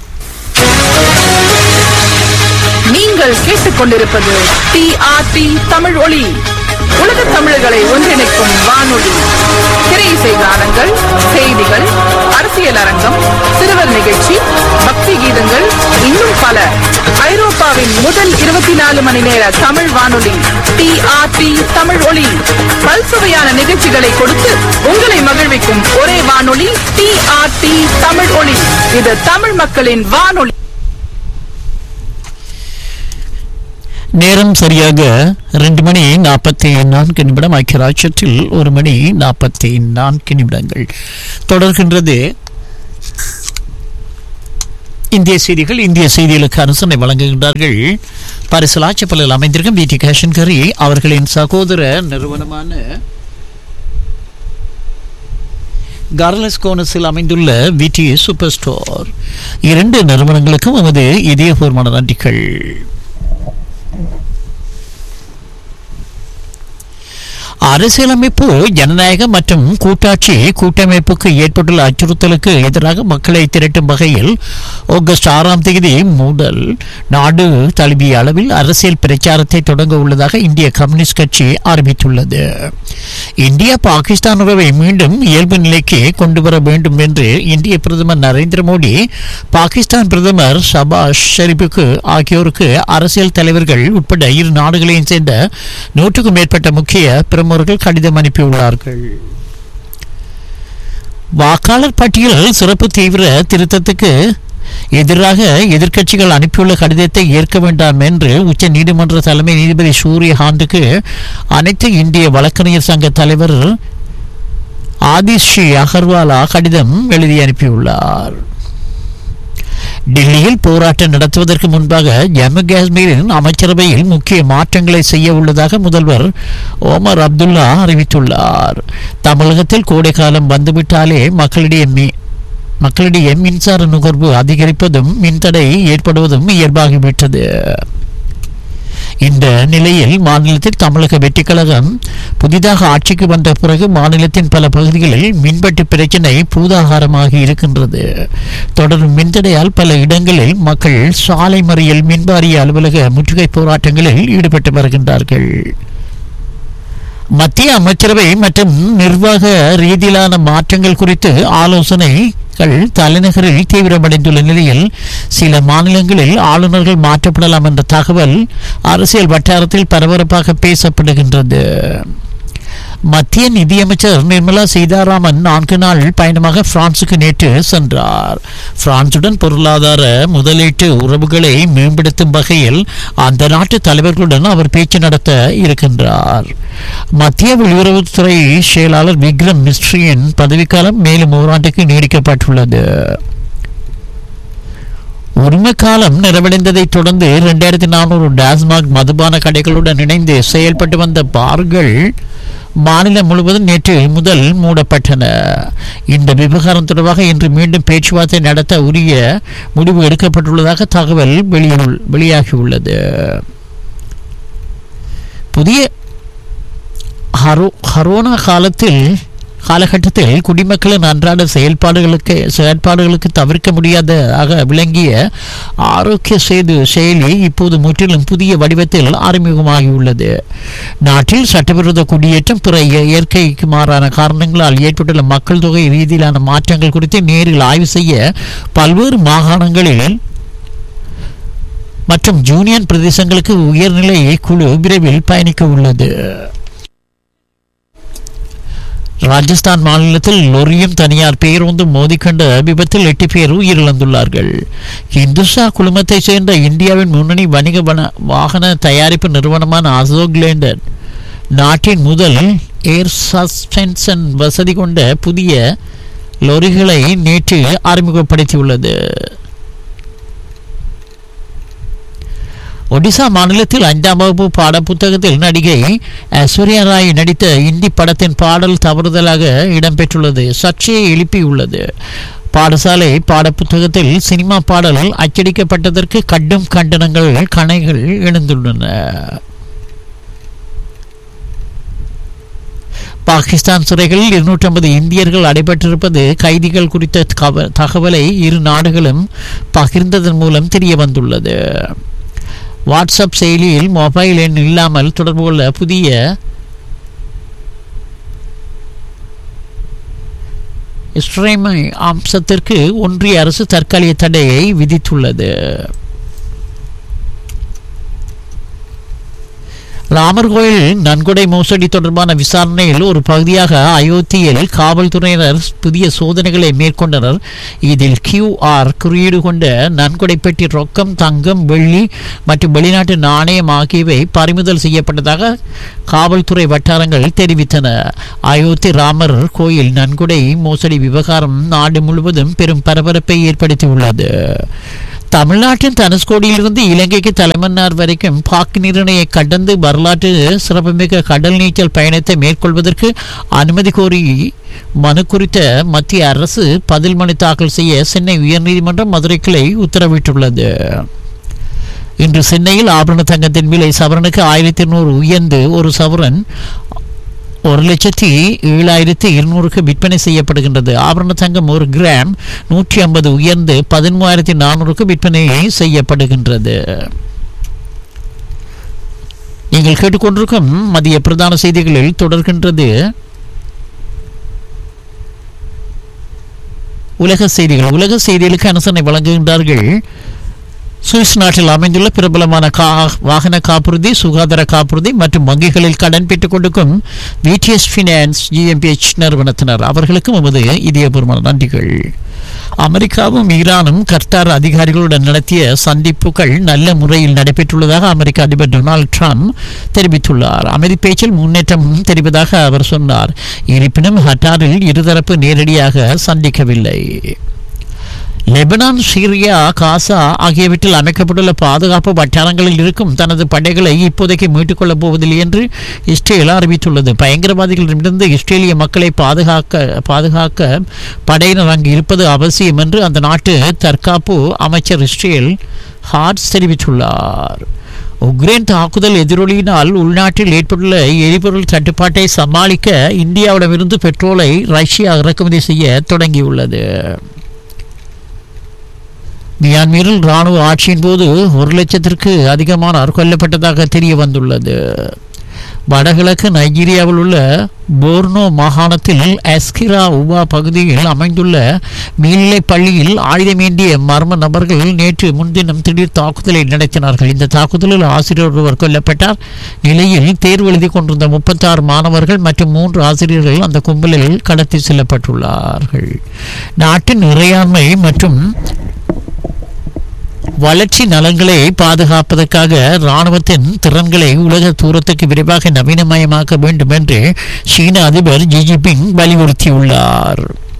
நீங்கள் கேட்டுக்கொண்டிருப்பது டிஆர்டி தமிழ் ஒளி உலக தமிழர்களை ஒன்றிணைக்கும் வானொலி திரையிசை கானங்கள் செய்திகள் அரசியல் அரங்கம் சிறுவர் நிகழ்ச்சி பக்தி கீதங்கள் இன்னும் பல ஐரோப்பாவின் முதல் இருபத்தி நாலு மணி நேர தமிழ் வானொலி டிஆர்டி தமிழ் ஒளி பல்சுவையான நிகழ்ச்சிகளை கொடுத்து உங்களை மகிழ்விக்கும் ஒரே வானொலி டிஆர்டி தமிழ் ஒளி இது தமிழ் மக்களின் வானொலி நேரம் சரியாக ரெண்டு மணி நாற்பத்தி நான்கு நிமிடம் ஐக்கிய ராஜ்யத்தில் ஒரு மணி நாற்பத்தி நான்கு நிமிடங்கள் தொடர்கின்றது இந்திய செய்திகள் இந்திய செய்திகளுக்கு அரசனை வழங்குகின்றார்கள் பரிசலாச்சப்பலில் அமைந்திருக்கும் வி டி கேஷன்கரி அவர்களின் சகோதர நிறுவனமான கார்லஸ் கோனஸில் அமைந்துள்ள விடி சூப்பர் ஸ்டோர் இரண்டு நிறுவனங்களுக்கும் நமது இதயபூர்வமான நன்றிகள் அரசியலமைப்பு ஜனநாயக மற்றும் கூட்டாட்சி கூட்டமைப்புக்கு ஏற்பட்டுள்ள அச்சுறுத்தலுக்கு எதிராக மக்களை திரட்டும் வகையில் ஆகஸ்ட் ஆறாம் தேதி முதல் நாடு தழுவிய அளவில் அரசியல் பிரச்சாரத்தை தொடங்க உள்ளதாக இந்திய கம்யூனிஸ்ட் கட்சி அறிவித்துள்ளது இந்தியா பாகிஸ்தான் உறவை மீண்டும் இயல்பு நிலைக்கு கொண்டு வர வேண்டும் என்று இந்திய பிரதமர் நரேந்திர மோடி பாகிஸ்தான் பிரதமர் ஷபாஷ் ஷெரீப்புக்கு ஆகியோருக்கு அரசியல் தலைவர்கள் உட்பட இரு நாடுகளையும் சேர்ந்த நூற்றுக்கும் மேற்பட்ட முக்கிய பிரமுகர்கள் கடிதம் அனுப்பியுள்ளார்கள் வாக்காளர் பட்டியல் சிறப்பு தீவிர திருத்தத்துக்கு எதிராக எதிர்க்கட்சிகள் அனுப்பியுள்ள கடிதத்தை ஏற்க வேண்டாம் என்று உச்ச நீதிமன்ற தலைமை நீதிபதி சூரியகாந்துக்கு அனைத்து இந்திய வழக்கறிஞர் சங்க தலைவர் ஆதிஷி அகர்வாலா கடிதம் எழுதி அனுப்பியுள்ளார் டெல்லியில் போராட்டம் நடத்துவதற்கு முன்பாக ஜம்மு காஷ்மீரின் அமைச்சரவையில் முக்கிய மாற்றங்களை செய்ய உள்ளதாக முதல்வர் ஓமர் அப்துல்லா அறிவித்துள்ளார் தமிழகத்தில் கோடைக்காலம் வந்துவிட்டாலே மக்களிடையே மீ மக்களிடையே மின்சார நுகர்வு அதிகரிப்பதும் மின்தடை ஏற்படுவதும் இயல்பாகிவிட்டது இந்த நிலையில் மாநிலத்தில் தமிழக வெற்றிக் கழகம் புதிதாக ஆட்சிக்கு வந்த பிறகு மாநிலத்தின் பல பகுதிகளில் மின்வெட்டு பிரச்சினை பூதாகாரமாகி இருக்கின்றது தொடரும் மின்தடையால் பல இடங்களில் மக்கள் சாலை மறியல் மின்வாரிய அலுவலக முற்றுகை போராட்டங்களில் ஈடுபட்டு வருகின்றார்கள் மத்திய அமைச்சரவை மற்றும் நிர்வாக ரீதியிலான மாற்றங்கள் குறித்து ஆலோசனைகள் தலைநகரில் தீவிரமடைந்துள்ள நிலையில் சில மாநிலங்களில் ஆளுநர்கள் மாற்றப்படலாம் என்ற தகவல் அரசியல் வட்டாரத்தில் பரபரப்பாக பேசப்படுகின்றது மத்திய நிதியமைச்சர் நிர்மலா சீதாராமன் நான்கு நாள் பயணமாக பிரான்சுக்கு நேற்று சென்றார் பிரான்சுடன் பொருளாதார முதலீட்டு உறவுகளை மேம்படுத்தும் வகையில் அந்த நாட்டு தலைவர்களுடன் அவர் பேச்சு நடத்த இருக்கின்றார் மத்திய வெளியுறவுத்துறை செயலாளர் விக்ரம் மிஸ்ரியின் பதவிக்காலம் மேலும் ஓராண்டுக்கு நீடிக்கப்பட்டுள்ளது உரிமை காலம் நிறைவடைந்ததைத் தொடர்ந்து இரண்டாயிரத்தி நானூறு டாஸ்மாக் மதுபான கடைகளுடன் இணைந்து செயல்பட்டு வந்த பார்கள் மாநிலம் முழுவதும் நேற்று முதல் மூடப்பட்டன இந்த விவகாரம் தொடர்பாக இன்று மீண்டும் பேச்சுவார்த்தை நடத்த உரிய முடிவு எடுக்கப்பட்டுள்ளதாக தகவல் வெளியுள் வெளியாகியுள்ளது புதிய ஹரோ ஹரோனா காலத்தில் காலகட்டத்தில் குடிமக்களின் அன்றாட செயல்பாடுகளுக்கு செயல்பாடுகளுக்கு தவிர்க்க முடியாததாக விளங்கிய ஆரோக்கிய சேது செயலி இப்போது முற்றிலும் புதிய வடிவத்தில் அறிமுகமாகியுள்ளது நாட்டில் சட்டவிரோத குடியேற்றம் பிற இய- இயற்கைக்கு மாறான காரணங்களால் ஏற்பட்டுள்ள மக்கள் தொகை ரீதியிலான மாற்றங்கள் குறித்து நேரில் ஆய்வு செய்ய பல்வேறு மாகாணங்களில் மற்றும் ஜூனியன் பிரதேசங்களுக்கு உயர்நிலை குழு விரைவில் பயணிக்க உள்ளது ராஜஸ்தான் மாநிலத்தில் லொரியும் தனியார் பேருந்தும் மோதிக்கொண்ட விபத்தில் எட்டு பேர் உயிரிழந்துள்ளார்கள் இந்துசா குழுமத்தைச் சேர்ந்த இந்தியாவின் முன்னணி வணிக வன வாகன தயாரிப்பு நிறுவனமான அசோக் லேண்டர் நாட்டின் முதல் ஏர் சஸ்பென்ஷன் வசதி கொண்ட புதிய லொரிகளை நேற்று அறிமுகப்படுத்தியுள்ளது ஒடிசா மாநிலத்தில் ஐந்தாம் வகுப்பு பாடப்புத்தகத்தில் நடிகை ஐஸ்வர்யா ராய் நடித்த இந்தி படத்தின் பாடல் தவறுதலாக இடம்பெற்றுள்ளது சர்ச்சையை எழுப்பியுள்ளது பாடசாலை பாடப்புத்தகத்தில் சினிமா பாடல் அச்சடிக்கப்பட்டதற்கு கடும் கண்டனங்கள் கணைகள் எழுந்துள்ளன பாகிஸ்தான் சிறைகளில் இருநூற்றி ஐம்பது இந்தியர்கள் அடைபட்டிருப்பது கைதிகள் குறித்த கவ- தகவலை இரு நாடுகளும் பகிர்ந்ததன் மூலம் தெரிய வந்துள்ளது வாட்ஸ்அப் செயலியில் மொபைல் எண் இல்லாமல் தொடர்பு கொள்ள புதிய இஸ்ரேமை அம்சத்திற்கு ஒன்றிய அரசு தற்காலிக தடையை விதித்துள்ளது ராமர் கோயில் நன்கொடை மோசடி தொடர்பான விசாரணையில் ஒரு பகுதியாக அயோத்தியில் காவல்துறையினர் புதிய சோதனைகளை மேற்கொண்டனர் இதில் கியூஆர் குறியீடு கொண்ட நன்கொடை பெட்டி ரொக்கம் தங்கம் வெள்ளி மற்றும் வெளிநாட்டு நாணயம் ஆகியவை பறிமுதல் செய்யப்பட்டதாக காவல்துறை வட்டாரங்கள் தெரிவித்தன அயோத்தி ராமர் கோயில் நன்கொடை மோசடி விவகாரம் நாடு முழுவதும் பெரும் பரபரப்பை ஏற்படுத்தியுள்ளது தமிழ்நாட்டின் தனுஷ்கோடியிலிருந்து இலங்கைக்கு தலைமன்னார் வரைக்கும் பாக் நீரிணையை கடந்து வரலாற்று சிறப்புமிக்க கடல் நீச்சல் பயணத்தை மேற்கொள்வதற்கு அனுமதி கோரி மனு குறித்த மத்திய அரசு பதில் மனு தாக்கல் செய்ய சென்னை உயர்நீதிமன்றம் மதுரை கிளை உத்தரவிட்டுள்ளது இன்று சென்னையில் ஆபரண தங்கத்தின் விலை சவரனுக்கு ஆயிரத்தி இருநூறு உயர்ந்து ஒரு சவரன் ஒரு லட்சத்தி ஏழாயிரத்தி இருநூறுக்கு விற்பனை செய்யப்படுகின்றது ஆபரண தங்கம் ஒரு கிராம் நூற்றி ஐம்பது உயர்ந்து பதிமூவாயிரத்தி நானூறுக்கு விற்பனை செய்யப்படுகின்றது நீங்கள் கேட்டுக்கொண்டிருக்கும் மதிய பிரதான செய்திகளில் தொடர்கின்றது உலக செய்திகள் உலக செய்திகளுக்கு அனுசரணை வழங்குகின்றார்கள் சுவிஸ் நாட்டில் அமைந்துள்ள பிரபலமான கா வாகன காப்புறுதி சுகாதார காப்புறுதி மற்றும் வங்கிகளில் கடன் பெற்றுக் கொடுக்கும் விடிஎஸ் ஃபினான்ஸ் ஜிஎம்பிஎச் நிறுவனத்தினர் அவர்களுக்கும் நமது இதயபூர்வமான நன்றிகள் அமெரிக்காவும் ஈரானும் கர்த்தார் அதிகாரிகளுடன் நடத்திய சந்திப்புகள் நல்ல முறையில் நடைபெற்றுள்ளதாக அமெரிக்க அதிபர் டொனால்ட் ட்ரம்ப் தெரிவித்துள்ளார் அமைதி பேச்சில் முன்னேற்றம் தெரிவதாக அவர் சொன்னார் இருப்பினும் ஹட்டாரில் இருதரப்பு நேரடியாக சந்திக்கவில்லை லெபனான் சிரியா காசா ஆகியவற்றில் அமைக்கப்பட்டுள்ள பாதுகாப்பு வட்டாரங்களில் இருக்கும் தனது படைகளை இப்போதைக்கு மீட்டுக் கொள்ளப் போவதில்லை என்று இஸ்ரேல் அறிவித்துள்ளது பயங்கரவாதிகளிடமிருந்து இஸ்ரேலிய மக்களை பாதுகாக்க பாதுகாக்க படையினர் அங்கு இருப்பது அவசியம் என்று அந்த நாட்டு தற்காப்பு அமைச்சர் இஸ்ரேல் ஹார்ட்ஸ் தெரிவித்துள்ளார் உக்ரைன் தாக்குதல் எதிரொலியினால் உள்நாட்டில் ஏற்பட்டுள்ள எரிபொருள் தட்டுப்பாட்டை சமாளிக்க இந்தியாவிடமிருந்து பெட்ரோலை ரஷ்யா இறக்குமதி செய்ய தொடங்கியுள்ளது மியான்மரில் ராணுவ ஆட்சியின் போது ஒரு லட்சத்திற்கு அதிகமானோர் கொல்லப்பட்டதாக தெரிய வந்துள்ளது வடகிழக்கு நைஜீரியாவில் உள்ள போர்னோ மாகாணத்தில் அஸ்கிரா உபா பகுதியில் அமைந்துள்ள மேல்நிலைப் பள்ளியில் ஆயுதமேந்திய மர்ம நபர்கள் நேற்று முன்தினம் திடீர் தாக்குதலை நடத்தினார்கள் இந்த தாக்குதலில் ஆசிரியர் ஒருவர் கொல்லப்பட்டார் நிலையில் தேர்வு எழுதி கொண்டிருந்த முப்பத்தாறு மாணவர்கள் மற்றும் மூன்று ஆசிரியர்கள் அந்த கும்பலில் கடத்தி செல்லப்பட்டுள்ளார்கள் நாட்டின் இறையாண்மை மற்றும் வளர்ச்சி நலன்களை பாதுகாப்பதற்காக இராணுவத்தின் திறன்களை உலக தூரத்துக்கு விரைவாக நவீனமயமாக்க வேண்டும் என்று சீன அதிபர் ஜி ஜின்பிங் வலியுறுத்தியுள்ளார்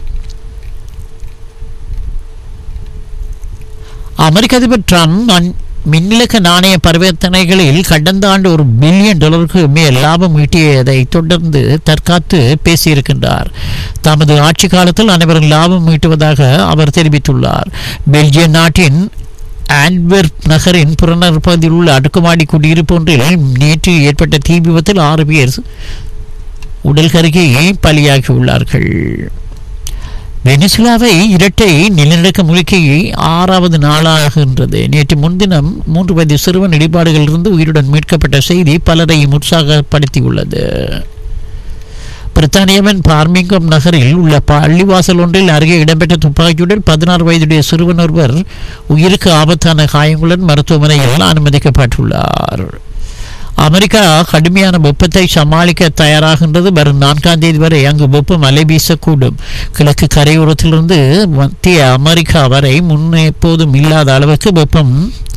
அமெரிக்க அதிபர் ட்ரம்ப் அன்- மின்னிலக்க நாணய பரிவர்த்தனைகளில் கடந்த ஆண்டு ஒரு பில்லியன் டாலருக்கு மேல் லாபம் ஈட்டியதை தொடர்ந்து தற்காத்து பேசியிருக்கின்றார் தமது ஆட்சி காலத்தில் அனைவரும் லாபம் ஈட்டுவதாக அவர் தெரிவித்துள்ளார் பெல்ஜிய நாட்டின் ஆன்வெர்ப் நகரின் புறநகர் பகுதியில் உள்ள அடுக்குமாடி குடியிருப்பு ஒன்றில் நேற்று ஏற்பட்ட தீ விபத்தில் ஆறு பேர் உடல் கருகே பலியாகியுள்ளார்கள் வெனிசுலாவை இரட்டை நிலநடுக்க முழுக்கி ஆறாவது நாளாகின்றது நேற்று முன்தினம் மூன்று வயது சிறுவன் இடிபாடுகளிலிருந்து உயிருடன் மீட்கப்பட்ட செய்தி பலரையும் உற்சாகப்படுத்தியுள்ளது பிரித்தானியாவின் பார்மிங்கம் நகரில் உள்ள பள்ளிவாசல் ஒன்றில் அருகே இடம்பெற்ற துப்பாக்கியுடன் பதினாறு வயதுடைய சிறுவன் ஒருவர் உயிருக்கு ஆபத்தான காயங்களுடன் மருத்துவமனையில் அனுமதிக்கப்பட்டுள்ளார் அமெரிக்கா கடுமையான வெப்பத்தை சமாளிக்க தயாராகின்றது வரும் நான்காம் தேதி வரை அங்கு வெப்பம் அலை வீசக்கூடும் கிழக்கு கரையோரத்திலிருந்து மத்திய அமெரிக்கா வரை முன் எப்போதும் இல்லாத அளவுக்கு வெப்பம்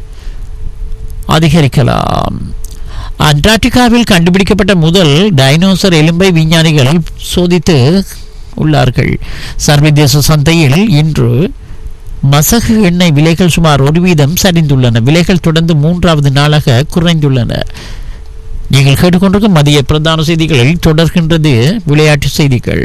அதிகரிக்கலாம் அண்டார்டிகாவில் கண்டுபிடிக்கப்பட்ட முதல் டைனோசர் எலும்பை விஞ்ஞானிகள் சோதித்து உள்ளார்கள் சர்வதேச சந்தையில் இன்று மசகு எண்ணெய் விலைகள் சுமார் ஒரு வீதம் சரிந்துள்ளன விலைகள் தொடர்ந்து மூன்றாவது நாளாக குறைந்துள்ளன நீங்கள் கேட்டுக்கொண்டிருக்கும் மதிய பிரதான செய்திகளில் தொடர்கின்றது விளையாட்டு செய்திகள்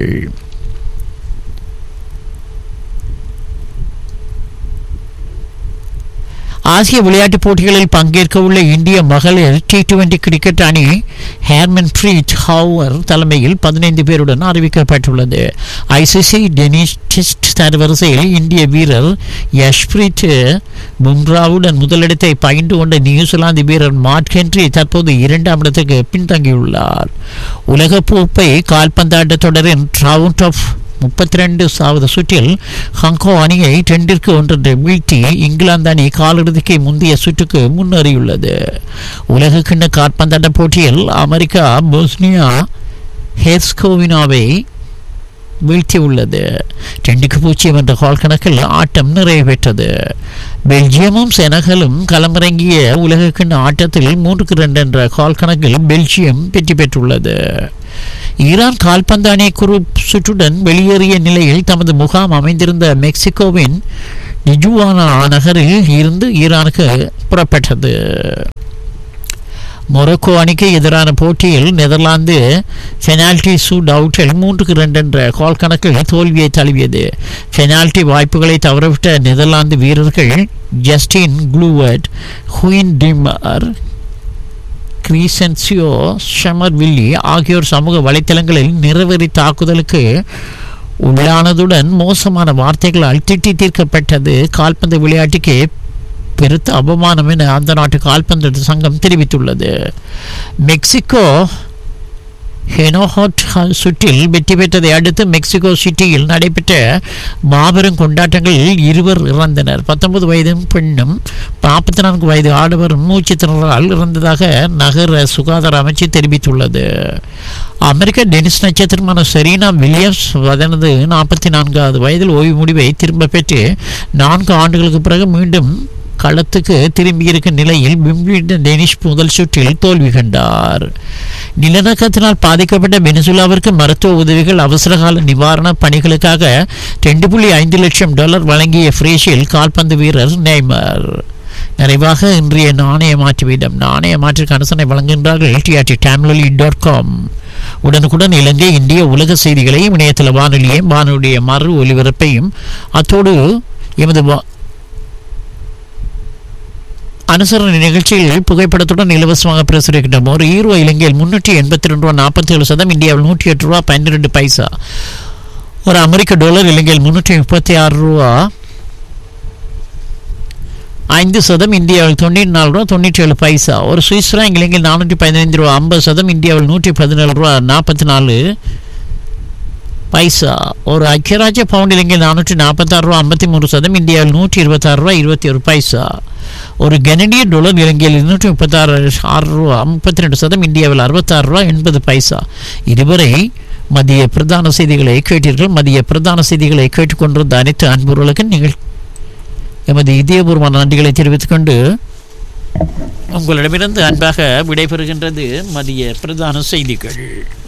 ஆசிய விளையாட்டுப் போட்டிகளில் பங்கேற்க உள்ள இந்திய மகளிர் டி டுவெண்டி கிரிக்கெட் அணி ஹேர்மன் பிரீத் ஹவுவர் தலைமையில் பதினைந்து பேருடன் அறிவிக்கப்பட்டுள்ளது ஐசிசி டெனிஸ் டெஸ்ட் தரவரிசையில் இந்திய வீரர் யஷ்பிரீத் பும்ராவுடன் முதலிடத்தை பகிர்ந்து கொண்ட நியூசிலாந்து வீரர் மார்க் ஹென்றி தற்போது இரண்டாம் இடத்துக்கு பின்தங்கியுள்ளார் உலகக்கோப்பை கால்பந்தாட்ட தொடரின் ரவுண்ட் ஆஃப் முப்பத்தி ரெண்டு சாவது சுற்றில் ஹாங்கோ அணியை ரெண்டிற்கு ஒன்றென்று வீழ்த்தி இங்கிலாந்து அணி காலிறுதிக்கு முந்தைய சுற்றுக்கு முன்னேறியுள்ளது உலக கிண்ண காற்பந்தாட்ட போட்டியில் அமெரிக்கா போஸ்னியா ஹெர்ஸ்கோவினாவை வீழ்த்தியுள்ளது ரெண்டுக்கு பூஜ்ஜியம் என்ற கோல் கணக்கில் ஆட்டம் நிறைவு பெற்றது பெல்ஜியமும் செனகலும் களமிறங்கிய உலகக்கிண்ண ஆட்டத்தில் மூன்றுக்கு ரெண்டு என்ற கோல் கணக்கில் பெல்ஜியம் வெற்றி பெற்றுள்ளது ஈரான் கால்பந்து அணி குரூப் சுற்றுடன் வெளியேறிய நிலையில் தமது முகாம் அமைந்திருந்த மெக்சிகோவின் நிஜுவானா நகரில் இருந்து ஈரானுக்கு புறப்பட்டது மொரோக்கோ அணிக்கு எதிரான போட்டியில் நெதர்லாந்து பெனால்டி சூட் அவுட்டில் மூன்றுக்கு ரெண்டு என்ற கோல் கணக்கில் தோல்வியை தழுவியது பெனால்டி வாய்ப்புகளை தவறவிட்ட நெதர்லாந்து வீரர்கள் ஜஸ்டின் குளூவர்ட் ஹுயின் டிமர் கிரீசன்சியோ ஷமர் வில்லி ஆகியோர் சமூக வலைத்தளங்களில் நிறவெறி தாக்குதலுக்கு உள்ளானதுடன் மோசமான வார்த்தைகளால் திட்டி தீர்க்கப்பட்டது கால்பந்து விளையாட்டுக்கு பெருத்த அவமானம் என அந்த நாட்டு கால்பந்து சங்கம் தெரிவித்துள்ளது மெக்சிகோ ஹெனோஹாட் சுற்றில் வெற்றி பெற்றதை அடுத்து மெக்சிகோ சிட்டியில் நடைபெற்ற மாபெரும் கொண்டாட்டங்களில் இருவர் இறந்தனர் பத்தொன்பது வயது பெண்ணும் நாற்பத்தி நான்கு வயது ஆடவரும் மூச்சு திணறலால் இறந்ததாக நகர சுகாதார அமைச்சு தெரிவித்துள்ளது அமெரிக்க டென்னிஸ் நட்சத்திரமான செரீனா வில்லியம்ஸ் தனது நாற்பத்தி நான்காவது வயதில் ஓய்வு முடிவை திரும்ப பெற்று நான்கு ஆண்டுகளுக்கு பிறகு மீண்டும் களத்துக்கு திரும்பியிருக்கும் நிலையில் விம்பிள்டன் டெனிஷ் முதல் சுற்றில் தோல்வி கண்டார் நிலநடுக்கத்தினால் பாதிக்கப்பட்ட வெனிசுலாவிற்கு மருத்துவ உதவிகள் அவசரகால நிவாரண பணிகளுக்காக ரெண்டு புள்ளி ஐந்து லட்சம் டாலர் வழங்கிய பிரேசில் கால்பந்து வீரர் நெய்மர் நிறைவாக இன்றைய நாணய மாற்று வீதம் நாணய மாற்று கணசனை வழங்குகின்றார்கள் டிஆர்டி டேம்லொலி டாட் காம் உடனுக்குடன் இலங்கை இந்திய உலக செய்திகளையும் இணையதள வானொலியையும் வானொலிய மறு ஒலிபரப்பையும் அத்தோடு எமது அனுசரணை நிகழ்ச்சியில் புகைப்படத்துடன் இலவசமாக பிரசுரிக்கின்றோம் ஒரு ஈரோ இலங்கையில் முன்னூற்றி எண்பத்தி ரெண்டு ரூபா நாற்பத்தி ஏழு சதம் இந்தியாவில் நூற்றி எட்டு ரூபா பன்னிரெண்டு பைசா ஒரு அமெரிக்க டாலர் இலங்கையில் முன்னூற்றி முப்பத்தி ஆறு ரூபா ஐந்து சதம் இந்தியாவில் தொண்ணூற்றி நாலு ரூபா தொண்ணூற்றி ஏழு பைசா ஒரு சுவிஸ் ஃப்ராங்க் இலங்கையில் நானூற்றி பதினைந்து ரூபா ஐம்பது சதம் இந்தியாவில் நூற்றி பதினேழு ரூபா நாற்பத்தி நாலு பைசா ஒரு ஐக்கியராஜ்ய பவுண்ட் இலங்கையில் நானூற்றி நாற்பத்தாறு ரூபா ஐம்பத்தி மூணு சதம் இந்தியாவில் நூற்றி இருபத்தாறு ரூபா இருபத்தி ஒரு பைசா ஒரு கனடிய டாலர் இலங்கையில் இருநூற்றி முப்பத்தாறு ஆறு ரூபா முப்பத்தி ரெண்டு சதம் இந்தியாவில் அறுபத்தாறு ரூபா எண்பது பைசா இதுவரை மதிய பிரதான செய்திகளை கேட்டீர்கள் மதிய பிரதான செய்திகளை கேட்டுக்கொண்டிருந்த அனைத்து அன்பர்களுக்கு நீங்கள் எமது இதயபூர்வமான நன்றிகளை தெரிவித்துக் கொண்டு உங்களிடமிருந்து அன்பாக விடைபெறுகின்றது மதிய பிரதான செய்திகள்